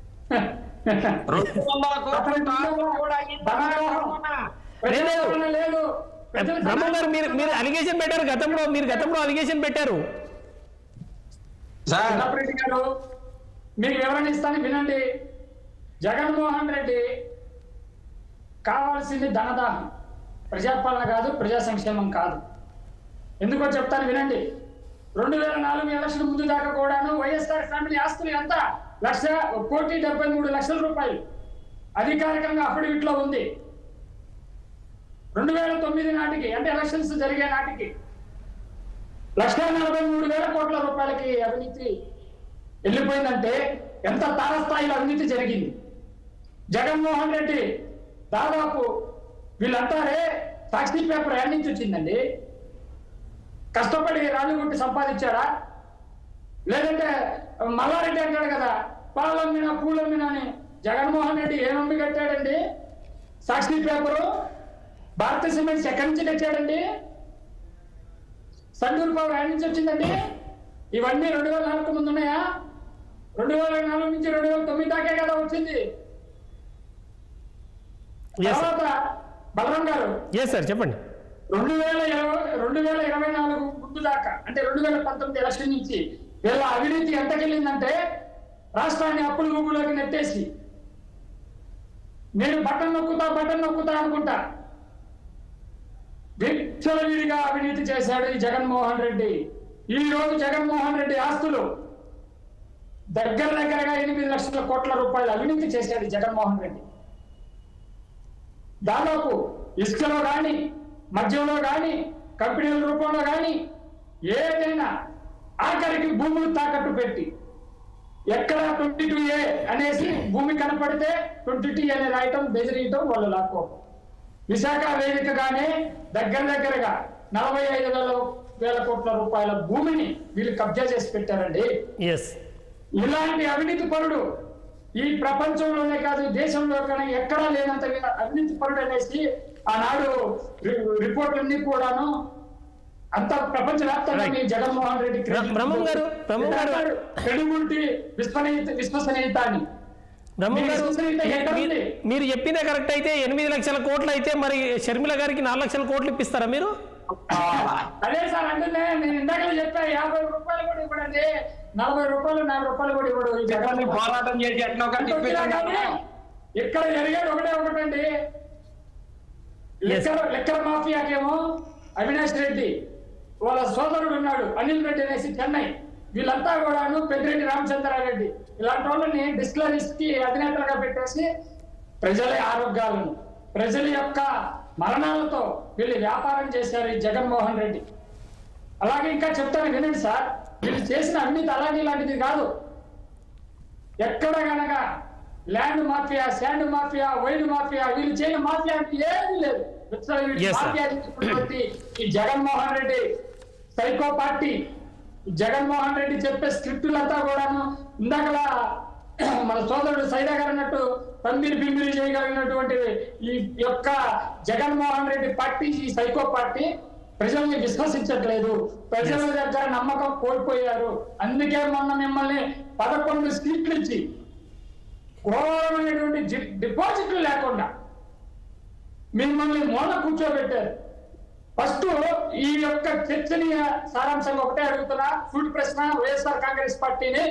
రెండు వందల కోట్లు టార్గెట్ కూడా అయ్యింది. లేదు, లేదు. ప్రజాపాలన లేదు ప్రజలకు బ్రహ్మం గారు మీరు మీరు అలిగేషన్ పెట్టారు గతంలో మీరు గతంలో అలిగేషన్ పెట్టారు సార్ చిన్నప్పరెడ్డి గారు మీకు వివరణ ఇస్తాను వినండి జగన్మోహన్ రెడ్డి కావాల్సింది ధనదాహం ప్రజాపాలన కాదు ప్రజా సంక్షేమం కాదు ఎందుకో చెప్తాను వినండి రెండు వేల నాలుగు ఎలక్షన్ ముందు దాకా కూడాను వైఎస్ఆర్ ఫ్యామిలీ ఆస్తులు ఎంత లక్ష కోటి డెబ్బై మూడు లక్షల రూపాయలు అధికారికంగా అఫిడవిట్ లో ఉంది రెండు వేల తొమ్మిది నాటికి అంటే ఎలక్షన్స్ జరిగే నాటికి లక్ష నలభై మూడు వేల కోట్ల రూపాయలకి అవినీతి వెళ్ళిపోయిందంటే ఎంత తారస్థాయిలో అవినీతి జరిగింది జగన్మోహన్ రెడ్డి దాదాపు వీళ్ళంటారే సాక్షి పేపర్ ఎక్కడి నుంచి వచ్చిందండి కష్టపడి రాళ్ళు కొట్టి సంపాదించాడా లేదంటే మల్లారెడ్డి అంటాడు కదా పాలమ్మిన పూలమ్మిన అని జగన్మోహన్ రెడ్డి ఏ నమ్మి కట్టాడండి సాక్షి పేపరు భారత సిమెంట్స్ ఎక్కడి నుంచి తెచ్చాడండి సండూరు పవర్ ఎక్కడి నుంచి వచ్చిందండి ఇవన్నీ రెండు వేల నాలుగు ముందు ఉన్నాయా రెండు వేల నాలుగు నుంచి రెండు వేల తొమ్మిది దాకే కదా వచ్చింది Yes, sir. తర్వాత బలరాం గారు ఎస్ సార్ చెప్పండి రెండు వేల ఇరవై రెండు వేల ఇరవై నాలుగు ముందు దాకా అంటే రెండు వేల పంతొమ్మిది ఎలక్షన్ నుంచి వీళ్ళ అవినీతి ఎంతకెళ్ళిందంటే రాష్ట్రాన్ని అప్పుల గుబులోకి నెట్టేసి నేను బటన్ నొక్కుతా బటన్ నొక్కుతా అనుకుంటా విచ్చలవిడిగా అవినీతి చేశాడు ఈ జగన్మోహన్ రెడ్డి ఈ రోజు జగన్మోహన్ రెడ్డి ఆస్తులు దగ్గర దగ్గరగా ఎనిమిది లక్షల కోట్ల రూపాయలు అవినీతి చేశాడు ఈ జగన్మోహన్ రెడ్డి దాదాపు ఇసుకలో కానీ మద్యంలో కానీ కంపెనీల రూపంలో కానీ ఏదైనా ఆఖరికి భూములు తాకట్టు పెట్టి ఎక్కడ ట్వంటీ టూ ఏ అనేసి భూమి కనపడితే ట్వంటీ టూ అనే రాయటం బెదిరియటం వాళ్ళు లాక్కోవడం విశాఖ వేదికగానే దగ్గర దగ్గరగా నలభై ఐదు వేల వేల కోట్ల రూపాయల భూమిని వీళ్ళు కబ్జా చేసి పెట్టారండి ఎస్ ఇలాంటి అవినీతి పరుడు ఈ ప్రపంచంలోనే కాదు దేశంలో కానీ ఎక్కడా లేనంత అవినీతి పరుడు అనేసి ఆనాడు రి- రిపోర్ట్లన్నీ కూడాను అంత ప్రపంచ వ్యాప్తంగా Right. మీ జగన్మోహన్ రెడ్డి బ్ర- బ్రహ్మం గారు, బ్రహ్మం గారు. క్రెడిబిలిటీ విశ్వసనీయత విశ్వసనీయత అని బ్రహ్మ మీరు గారు చూసిన ఇంత ఎక్కడ మీరు- ఉంది? మీరు చెప్పిందే కరెక్ట్ అయితే ఎనిమిది లక్షల కోట్లు అయితే మరి షర్మిల గారికి నాలుగు లక్షల కోట్లు ఇప్పిస్తారా మీరు అదే సార్ అంటే నేను ఇందాక చెప్పా యాభై రూపాయలు కూడా ఇవ్వడండి నలభై రూపాయలు నాలుగు రూపాయలు కూడా ఇవ్వడు ఈ జగన్ జగన్ పోరాటం చేసి ఎట్లా ఎంత వచ్చినా కానీ ఇక్కడ జరిగేది ఒకటే ఒకటండి లెక్కల లెక్కల మాఫియాకేమో అవినాష్ రెడ్డి వాళ్ళ సోదరుడు ఉన్నాడు అనిల్ రెడ్డి అనేసి చెన్నై వీళ్ళంతా కూడాను పెద్దిరెడ్డి రామచంద్రారెడ్డి ఇలాంటి వాళ్ళని డిస్టిలరీస్ కి అధినేతలుగా పెట్టేసి ప్రజల ఆరోగ్యాలను ప్రజల యొక్క మరణాలతో వీళ్ళు వ్యాపారం చేశారు ఈ జగన్మోహన్ రెడ్డి అలాగే ఇంకా చెప్తాను వినండి సార్ వీళ్ళు చేసిన అవినీతి అలాంటి ఇలాంటిది కాదు ఎక్కడ గనక land mafia sand mafia wine mafia వీళ్ళు చేయని మాఫియా అంటే ఏమీ లేదు విచ్చలవిడి Yes, sir. మాఫియా చేసినటువంటి ఈ జగన్మోహన్ రెడ్డి సైకో పార్టీ ఈ జగన్మోహన్ రెడ్డి చెప్పే స్క్రిప్టులంతా కూడాను ఇందాకలా మన సోదరుడు సైదా గారు అన్నట్టు పందిరి బిందిరి చేయగలిగినటువంటి ఈ యొక్క జగన్మోహన్ రెడ్డి పార్టీ ఈ సైకో పార్టీ ప్రజల్ని విశ్వసించట్లేదు ప్రజల దగ్గర నమ్మకం కోల్పోయారు అందుకే మొన్న మిమ్మల్ని పదకొండు సీట్లు ఇచ్చి ఘోరమైనటువంటి జి- డిపాజిట్లు లేకుండా మిమ్మల్ని మూల కూర్చోబెట్టారు ఫస్ట్ ఈ యొక్క చర్చనీయ సారాంశంగా ఒకటే అడుగుతున్నా ఫుడ్ ప్రశ్న వైఎస్ఆర్ కాంగ్రెస్ పార్టీని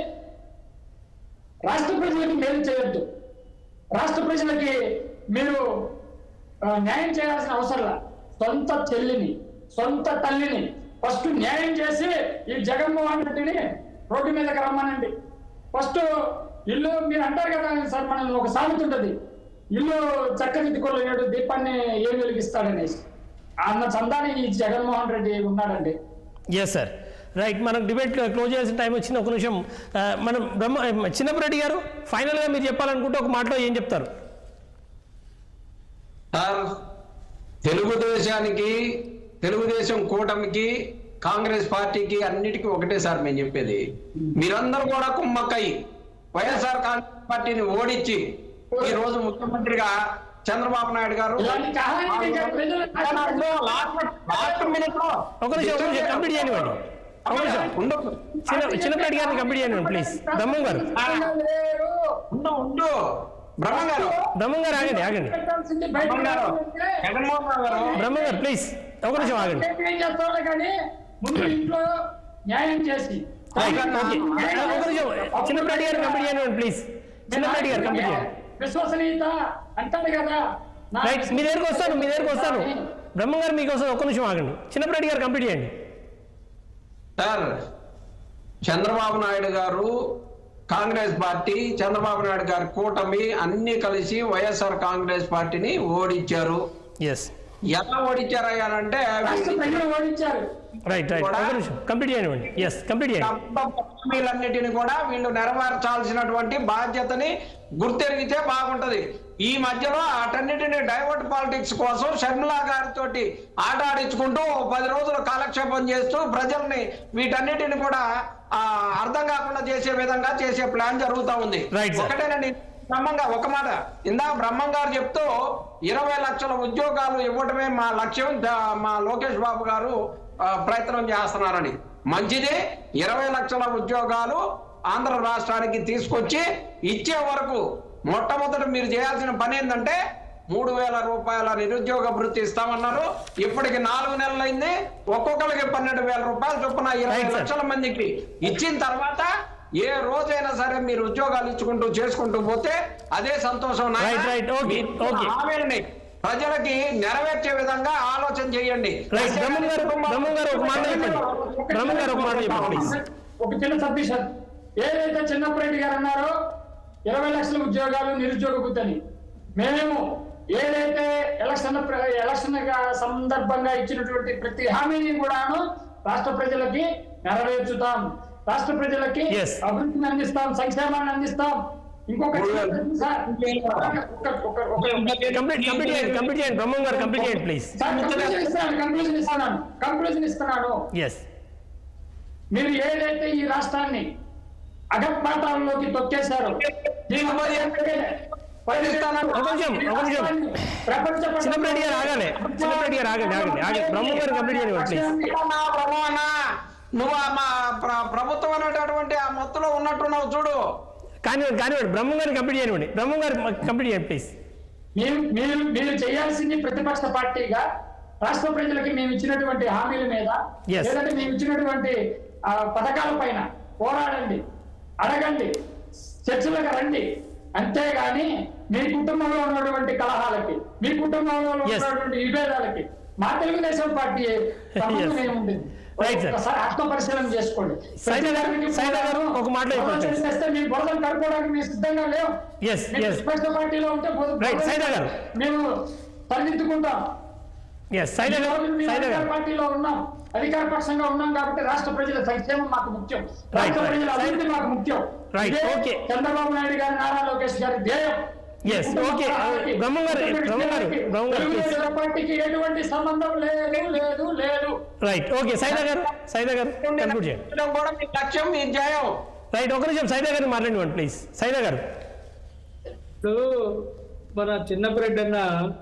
రాష్ట్ర ప్రజలకి మేలు చేయొద్దు రాష్ట్ర ప్రజలకి మీరు ఆ, న్యాయం చేయాల్సిన అవసరంలా సొంత చెల్లిని సొంత తల్లిని ఫస్ట్ న్యాయం చేసి ఈ జగన్మోహన్ రెడ్డిని రోడ్డు మీదకి రమ్మనండి ఫస్ట్ ఇల్లు మీరు అంటారు కదా సార్ మనం ఒక సామెత ఉంటుంది ఇల్లు చక్కదిద్దుకోలేడు దీపాన్ని ఏం వెలిగిస్తాడనేసి అన్న చందాని ఈ జగన్మోహన్ రెడ్డి ఉన్నాడండి ఎస్ సార్ రైట్ మనం డిబేట్ క్లోజ్ చేయాల్సిన టైం వచ్చింది ఒక నిమిషం ఆ, మనం బ్రహ్మ చిన్నప్పరెడ్డి గారు ఫైనల్గా మీరు చెప్పాలనుకుంటే ఒక మాటలో ఏం చెప్తారు సార్ తెలుగుదేశానికి తెలుగుదేశం కూటమికి కాంగ్రెస్ పార్టీకి అన్నిటికీ ఒకటే సార్ మేము చెప్పేది మీరందరూ కూడా కుమ్మక్కై వైఎస్ఆర్ కాంగ్రెస్ పార్టీని ఓడించి ఈ రోజు ముఖ్యమంత్రిగా చంద్రబాబు నాయుడు గారు ఇలాంటి కహాని ఇంకా ప్రజలు లాస్ట్ మినిట్ లో ఒక నిమిషం ఒక నిమిషం కంప్లీట్ చేయనివ్వండి ఒక నిమిషం ఉండు చిన్న చిన్నప్పరెడ్డి గారిని కంప్లీట్ చేయనివ్వండి ప్లీజ్ దమ్మం గారు లేరు. ఉండు ఉండు బ్రహ్మం గారు దమ్మం గారు ఆగండి ఆగండి పెట్టాల్సింది బయట బ్రహ్మం గారు పెట్టాలంటే జగన్మోహన్ రావు గారు బ్రహ్మం గారు ప్లీజ్ ఒక నిమిషం ఆగండి ఏం చేస్తావులే కానీ ముందు ఇంట్లో న్యాయం చేసి రైట్ ఓకే ఒక నిమిషం చిన్నప్పటి గారు కంప్లీట్ చేయండి ప్లీజ్ చిన్నప్పటి గారు కంప్లీట్ చేయండి విశ్వసనీయత అంటాడు కదా నా రైట్ మీ దగ్గరకు వస్తాను మీ దగ్గరకు వస్తాను బ్రహ్మ గారు మీకు వస్తాను ఒక్క నిమిషం ఆగండి చిన్నప్పటి గారు కంప్లీట్ చేయండి సార్ చంద్రబాబు నాయుడు గారు కాంగ్రెస్ పార్టీ చంద్రబాబు నాయుడు గారి కూటమి అన్ని కలిసి వైఎస్ఆర్ కాంగ్రెస్ పార్టీని ఓడించారు ఎస్ ఎలా ఓడించారయ్యారంటే రాష్ట్ర ప్రజలు ఓడించారు రైట్ రైట్ ఒక నిమిషం కంప్లీట్ చేయండి ఎస్ కంప్లీట్ చేయండి హామీలన్నిటిని కూడా వీళ్ళు నెరవేర్చాల్సినటువంటి బాధ్యతని గుర్తెరిగితే బాగుంటది ఈ మధ్యలో అటన్నిటిని డైవర్ట్ పాలిటిక్స్ కోసం షర్మిలా గారితో ఆట ఆడించుకుంటూ ఓ పది రోజులు కాలక్షేపం చేస్తూ ప్రజల్ని వీటన్నిటిని కూడా ఆ, అర్థం కాకుండా చేసే విధంగా చేసే ప్లాన్ జరుగుతా ఉంది Right, sir. ఒకటేనండి బ్రహ్మంగా ఒక మాట ఇందా బ్రహ్మం గారు చెప్తూ ఇరవై లక్షల ఉద్యోగాలు ఇవ్వటమే మా లక్ష్యం ద- మా లోకేష్ బాబు గారు ఆ, ప్రయత్నం చేస్తున్నారని మంచిదే ఇరవై లక్షల ఉద్యోగాలు ఆంధ్ర రాష్ట్రానికి తీసుకొచ్చి ఇచ్చే వరకు మొట్టమొదట మీరు చేయాల్సిన పని ఏంటంటే మూడు వేల రూపాయల నిరుద్యోగ భృతి ఇస్తామన్నారు ఇప్పటికి నాలుగు నెలలైంది ఒక్కొక్కరికి పన్నెండు వేల రూపాయలు చొప్పున ఇరవై Right, sir. లక్షల మందికి ఇచ్చిన తర్వాత ఏ రోజైనా సరే మీరు ఉద్యోగాలు ఇచ్చుకుంటూ చేసుకుంటూ పోతే అదే సంతోషం నాయనా. Right, right. Okay, మీ okay. హామీలని ప్రజలకి నెరవేర్చే విధంగా ఆలోచన చేయండి రైట్ బ్రహ్మం గారు బ్రహ్మం గారు ఒక మాట చెప్పండి బ్రహ్మం గారు ఒక మాట చెప్పండి ప్లీజ్ ఒక చిన్న సబ్మిషన్ ఏదైతే చిన్నప్పరెడ్డి గారు అన్నారో ఇరవై లక్షల ఉద్యోగాలు నిరుద్యోగ బుద్ధని మేము ఏదైతే ఎలక్షన్ ప్ర- ఎలక్షన్ గా- సందర్భంగా ఇచ్చినటువంటి ప్రతి హామీని కూడాను రాష్ట్ర ప్రజలకి నెరవేర్చుతాం రాష్ట్ర ప్రజలకి Yes. అభివృద్ధిని అందిస్తాం సంక్షేమాన్ని అందిస్తాం ఇంకొక చిన్న ప్రశ్న సార్. ఒక- ఒక- ఒక- కంప్లీట్ కంప్లీట్ చేయండి కంప్లీట్ చేయండి బ్రహ్మం గారు కంప్లీట్ చేయండి ప్లీజ్ సార్, కంక్లూజన్ ఇస్తున్నాను కంక్లూజన్ ఇస్తున్నాను కంక్లూజన్ ఇస్తున్నాను ఎస్ మీరు ఏదైతే ఈ రాష్ట్రాన్ని అగపాతాల్లోకి తొక్కేశారో దీని మరి ఎక్కడే పరిస్థితులను ఒక నిమిషం, ఒక నిమిషం. ప్రపంచ చిన్నప్పటి గారు ఆగాలి చిన్నప్పటి గారు ఆగండి ఆగండి ఆగండి బ్రహ్మం గారు కంప్లీట్ చేయండి ప్లీజ్ నా ప్రభువన్న, నువ్వు ఆ మా ప్ర- ప్రభుత్వం అనేటటువంటి ఆ మొత్తంలో ఉన్నట్టున్నావు చూడు కానివ్వండి కానివ్వండి బ్రహ్మం గారిని కంప్లీట్ చేయనివ్వండి బ్రహ్మం గారు కంప్లీట్ చేయండి ప్లీజ్ మీరు మీరు మీరు చేయాల్సింది ప్రతిపక్ష పార్టీగా రాష్ట్ర ప్రజలకి మేము ఇచ్చినటువంటి హామీల మీద Yes. లేదంటే మేము ఇచ్చినటువంటి ఆ, పథకాల పైన పోరాడండి అడగండి చర్చలకు రండి అంతేగాని మీ కుటుంబంలో ఉన్నటువంటి కలహాలకి మీ కుటుంబంలో Yes. ఉన్నటువంటి విభేదాలకి మా తెలుగుదేశం పార్టీ సంబంధం Yes. ఏముంది Right, sir. ఒకసారి ఆత్మ పరిశీలన చేసుకోండి సైదా గారు- ప్రతి దానికి సైదా గారు కూడాను ఒక మాటలో చెప్పండి. బురద చేస్తే మేము బురదలు కడుక్కోవడానికి మేము సిద్ధంగా లేవు Yes, మేము yes. ప్రతిపక్ష పార్టీలో ఉంటే బురద- Right, సైదా గారు. మేము తలెత్తుకుంటాం ఎస్ సైదా ఈ గారు రోజు మేము సైదా అధికార గారు పార్టీలో ఉన్నాం అధికార పక్షంగా ఉన్నాం కాబట్టి రాష్ట్ర ప్రజల సంక్షేమం మాకు ముఖ్యం రాష్ట్ర right. ప్రజల అభివృద్ధి మాకు ముఖ్యం Right, ఇదే okay. చంద్రబాబు నాయుడు గారి నారా లోకేష్ గారి ధ్యేయం Yes, okay. బ్రహ్మం గారు, బ్రహ్మం గారు, బ్రహ్మం గారు, please. తెలుగుదేశం పార్టీకి ఎటువంటి సంబంధం లేదు లేదు లేదు రైట్ ఓకే సైదా గారు సైదా గారు కంక్లూడ్ చేయండి ఇది కూడా మీ లక్ష్యం మీ జయం రైట్ ఒక నిమిషం సైదా గారిని మాట్లాడివ్వండి ప్లీజ్ సైదా గారు ఇప్పుడు మన చిన్నపరెడ్డి అన్న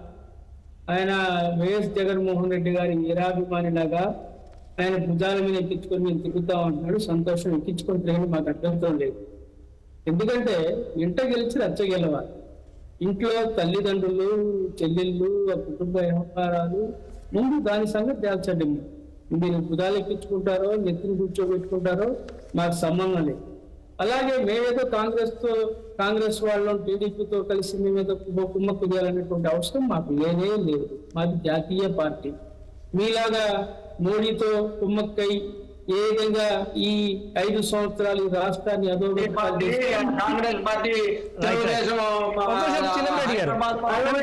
ఆయన వైఎస్ జగన్మోహన్ రెడ్డి గారి వీరాభిమానిలాగా ఆయన భుజాల మీద ఎక్కించుకొని నేను తిరుగుతా ఉంటున్నాడు సంతోషం ఎక్కించుకొని తిరగని మాకు అభ్యంతరం లేదు ఎందుకంటే ఇంట గెలిచి రచ్చ గెలవాలి ఇంట్లో తల్లిదండ్రులు చెల్లెళ్ళు ఆ కుటుంబ వ్యవహారాలు ముందు దాని సంగతి తేల్చండి మీరు. మీరు భుజాలు ఎక్కించుకుంటారో నెత్తిని కూర్చోబెట్టుకుంటారో మాకు సంబంధం లేదు అలాగే మేమేదో కాంగ్రెస్ తో కాంగ్రెస్ వాళ్ళం టీడీపీతో కలిసి మేమేదో కుమ్మ కుమ్మ కుదేయాలనేటువంటి అవసరం మాకు లేనే లేదు మాది జాతీయ పార్టీ మీలాగా మోడీతో కుమ్మక్కై ఏ విధంగా ఈ ఐదు సంవత్సరాలు ఈ రాష్ట్రాన్ని అదోగతి పాలు చేసి- కాంగ్రెస్ పార్టీ తెలుగుదేశం ఒక నిమిషం చిన్నప్పటి గారు హైదరాబాద్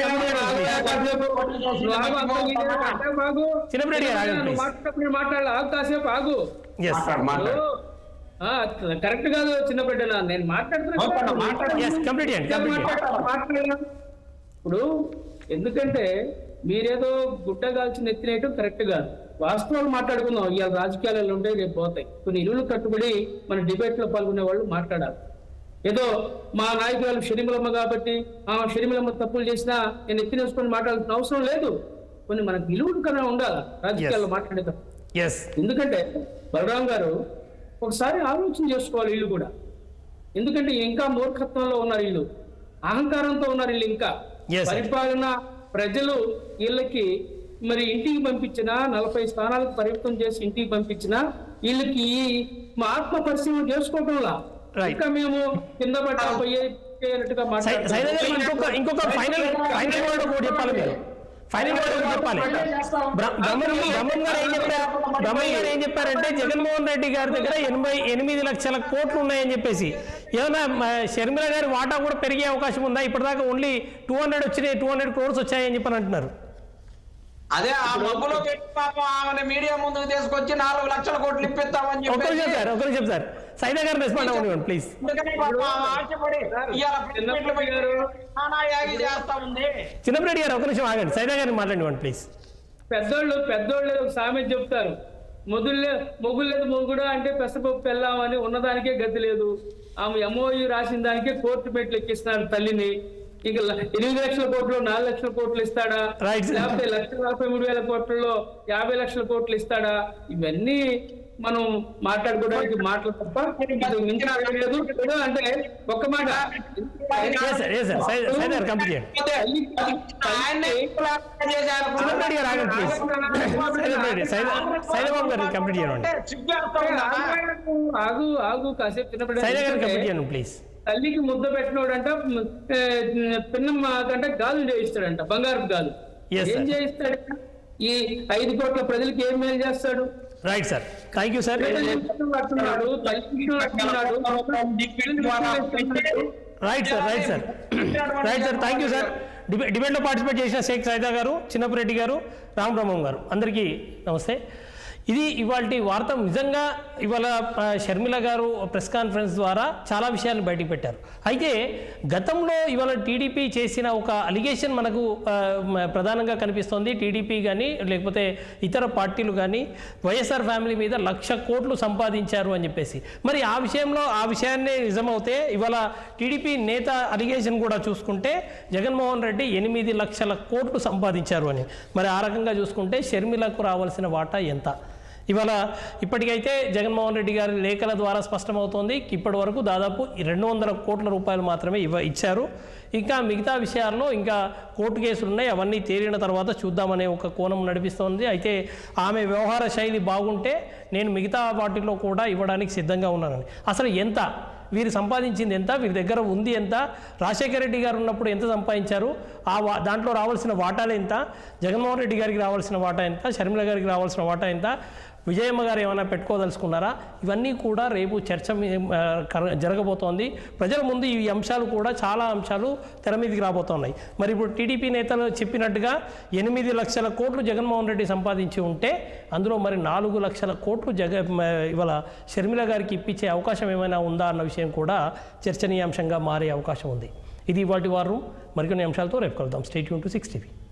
చిన్నప్పటి గారు ఆగండి ప్లీజ్ మాట్లాడినప్పుడు మాట్లాడాలి ఆగు కాసేపు ఆగు ఎస్ మాట్లాడు. ఆ, కరెక్ట్ కాదు చిన్న బిడ్డనా నేను మాట్లాడుతున్నా ఎస్ కంప్లీట్ చేయండి కంప్లీట్ చేయండి మాట్లాడలేదు. ఇప్పుడు ఎందుకంటే మీరేదో గుడ్డ కాల్చి నెత్తినేయటం కరెక్ట్ కాదు వాస్తవాలు మాట్లాడుకుందాం ఇవాళ రాజకీయాలలో ఉంటే రేపు పోతాయి కొన్ని ఇల్లులు కట్టుబడి మన డిబేట్ లో పాల్గొనే వాళ్ళు మాట్లాడాలి ఏదో మా నాయకురాలు షరిమలమ్మ కాబట్టి ఆ షరిమలమ్మ తప్పులు చేసినా నేను ఎత్తినేసుకొని మాట్లాడాల్సిన అవసరం లేదు కొన్ని మనకు నిలువులు కన్నా ఉండాలి రాజకీయాల్లో మాట్లాడేటప్పుడు ఎస్ ఎందుకంటే బలరాం గారు ఒకసారి ఆలోచన చేసుకోవాలి వీళ్ళు కూడా ఎందుకంటే ఇంకా మూర్ఖత్వంలో ఉన్నారు వీళ్ళు అహంకారంతో ఉన్నారు వీళ్ళు ఇంకా Yes, sir. పరిపాలన ప్రజలు వీళ్ళకి మరి ఇంటికి పంపించిన నలభై స్థానాలకు పరిమితం చేసి ఇంటికి పంపించిన వీళ్ళకి ఈ మా ఆత్మ పరిశీలన చేసుకోవడంలా Right. ఇంకా మేము కింద పడ్డా పోయి పోయినట్టుగా సై- సైదా గారు మాట్లాడుతున్నాం. ఇంకొక ఇంకొక ఫైనల్ ఫైనల్ వర్డ్ ఒకటి చెప్పాలి మీరు ఫైనల్ వర్డ్ ఒకటి చెప్పాలి బ్ర- బ్రహ్మం బ్రహ్మం గారు ఏం చెప్పారు బ్రహ్మం గారు ఏం చెప్పారంటే జగన్మోహన్ రెడ్డి గారి దగ్గర ఎనభై ఎనిమిది లక్షల కోట్లు ఉన్నాయని చెప్పేసి ఏమైనా మ, షర్మిల గారి వాటా కూడా పెరిగే అవకాశం ఉందా ఇప్పటిదాకా ఓన్లీ టూ హండ్రెడ్ వచ్చినాయి టూ హండ్రెడ్ క్రోర్స్ వచ్చాయని చెప్పని అంటున్నారు అదే ఆ మబ్బులో పెట్టి పాపం ఆమెను మీడియా ముందుకు తీసుకొచ్చి నాలుగు లక్షల కోట్లు ఇప్పిస్తామని ఒక్క నిమిషం చెప్పి సార్ ఒక్క నిమిషం సార్ సైదా గారు రెస్పాండ్ అవ్వండి ప్లీజ్ అందుకని పాపం ఆమె ఆశపడి ఇవాళ ప్రెస్ మీట్లు పెట్టి నానా యాగి చేస్తా ఉంది చిన్నప్పరెడ్డి గారు ఒక నిమిషం ఆగండి సైదా గారిని మాట్లాడివ్వండి ప్లీజ్ పెద్దోళ్ళు పెద్దోళ్ళు ఒక సామెత చెప్తారు మొగుళ్ళే మొగులేదు మొగుడు అంటే పెసపప్పు పెళ్ళామని ఉన్నదానికే గతి లేదు ఆమె ఎంఓయు రాసిన దానికే కోర్టు మెట్లు ఎక్కిస్తున్నారు తల్లిని ఇంకా ల- ఎనిమిది లక్షల కోట్లు నాలుగు లక్షల కోట్లు ఇస్తాడా Right, sir. లేకపోతే లక్ష నలభై మూడు వేల కోట్లలో యాభై లక్షల కోట్లు ఇస్తాడా ఇవన్నీ మనం మాట్లాడుకోవడానికి మాటలు తప్ప ఇది మించిన వేరే లేదు ఏదో అంటే ఒక్క మాట yes sir yes sir Saida Saida garu complete చేయండి ఆయన్ని చేశారు చిన్నప్పరెడ్డి గారు ఆగండి ప్లీజ్ సైదా సైదా సైదాబాబు గారిని కంప్లీట్ చేయండి సిగ్గేస్తా ఉందా? ఆగు ఆగు కాసేపు చిన్నప్పుడు సైదా గారిని కంప్లీట్ చేయండి ప్లీజ్ తల్లికి ముద్ద పెట్టినోడంట ఏ, పిన్నమ్మ కంటే గాజులు చేయిస్తాడంట బంగారు గాజు Yes, ఏం sir. చేయిస్తాడు ఈ ఐదు కోట్ల ప్రజలకి ఏం మేలు చేస్తాడు right sir thank you sir ప్రజలు ఇష్టం పడుతున్నాడు తల్లికి ఇష్టం పడుతున్నాడు right sir right sir right sir thank you sir debate డిబేట్లో పార్టిసిపేట్ చేసిన షేక్ సైదా గారు చిన్నపురెడ్డి గారు రామబ్రహ్మం గారు అందరికీ నమస్తే ఇది ఇవాళ వార్త నిజంగా ఇవాళ ఆ, షర్మిల గారు ప్రెస్ కాన్ఫరెన్స్ ద్వారా చాలా విషయాలను బయటకు పెట్టారు అయితే గతంలో ఇవాళ టీడీపీ చేసిన ఒక అలిగేషన్ మనకు ఆ, మ- ప్రధానంగా కనిపిస్తోంది టీడీపీ కానీ లేకపోతే ఇతర పార్టీలు కానీ వైఎస్ఆర్ ఫ్యామిలీ మీద లక్ష కోట్లు సంపాదించారు అని చెప్పేసి మరి ఆ విషయంలో ఆ విషయాన్నే నిజమవుతే ఇవాళ టీడీపీ నేత అలిగేషన్ కూడా చూసుకుంటే జగన్మోహన్ రెడ్డి ఎనిమిది లక్షల కోట్లు సంపాదించారు అని మరి ఆ రకంగా చూసుకుంటే షర్మిలకు రావాల్సిన వాటా ఎంత ఇవాళ ఇప్పటికైతే జగన్మోహన్ రెడ్డి గారి లేఖల ద్వారా స్పష్టమవుతోంది ఇప్పటి వరకు దాదాపు రెండు వందల కోట్ల రూపాయలు మాత్రమే ఇవ్వ ఇచ్చారు ఇంకా మిగతా విషయాల్లో ఇంకా కోర్టు కేసులు ఉన్నాయి అవన్నీ తేలిన తర్వాత చూద్దామనే ఒక కోణం నడిపిస్తోంది అయితే ఆమె వ్యవహార శైలి బాగుంటే నేను మిగతా వాటిల్లో కూడా ఇవ్వడానికి సిద్ధంగా ఉన్నానని అసలు ఎంత వీరు సంపాదించింది ఎంత వీరి దగ్గర ఉంది ఎంత రాజశేఖర రెడ్డి గారు ఉన్నప్పుడు ఎంత సంపాదించారు ఆ వా దాంట్లో రావాల్సిన వాటాలు ఎంత జగన్మోహన్ రెడ్డి గారికి రావాల్సిన వాటా ఎంత షర్మిల గారికి రావాల్సిన వాటా ఎంత విజయమ్మ గారు ఏమైనా పెట్టుకోదలుచుకున్నారా ఇవన్నీ కూడా రేపు చర్చ మీ- ఆ, కర- జరగబోతోంది ప్రజల ముందు ఈ అంశాలు కూడా చాలా అంశాలు తెర మీదకి రాబోతున్నాయి మరి ఇప్పుడు టీడీపీ నేతలు చెప్పినట్టుగా ఎనిమిది లక్షల కోట్లు జగన్మోహన్ రెడ్డి సంపాదించి ఉంటే అందులో మరి నాలుగు లక్షల కోట్లు జగ మ- ఇవాళ షర్మిల గారికి ఇప్పించే అవకాశం ఏమైనా ఉందా అన్న విషయం కూడా చర్చనీయాంశంగా మారే అవకాశం ఉంది ఇది వాటి వారం మరికొన్ని అంశాలతో రేపు కలుద్దాం స్టేట్ యూన్ టు సిక్స్ టీవీ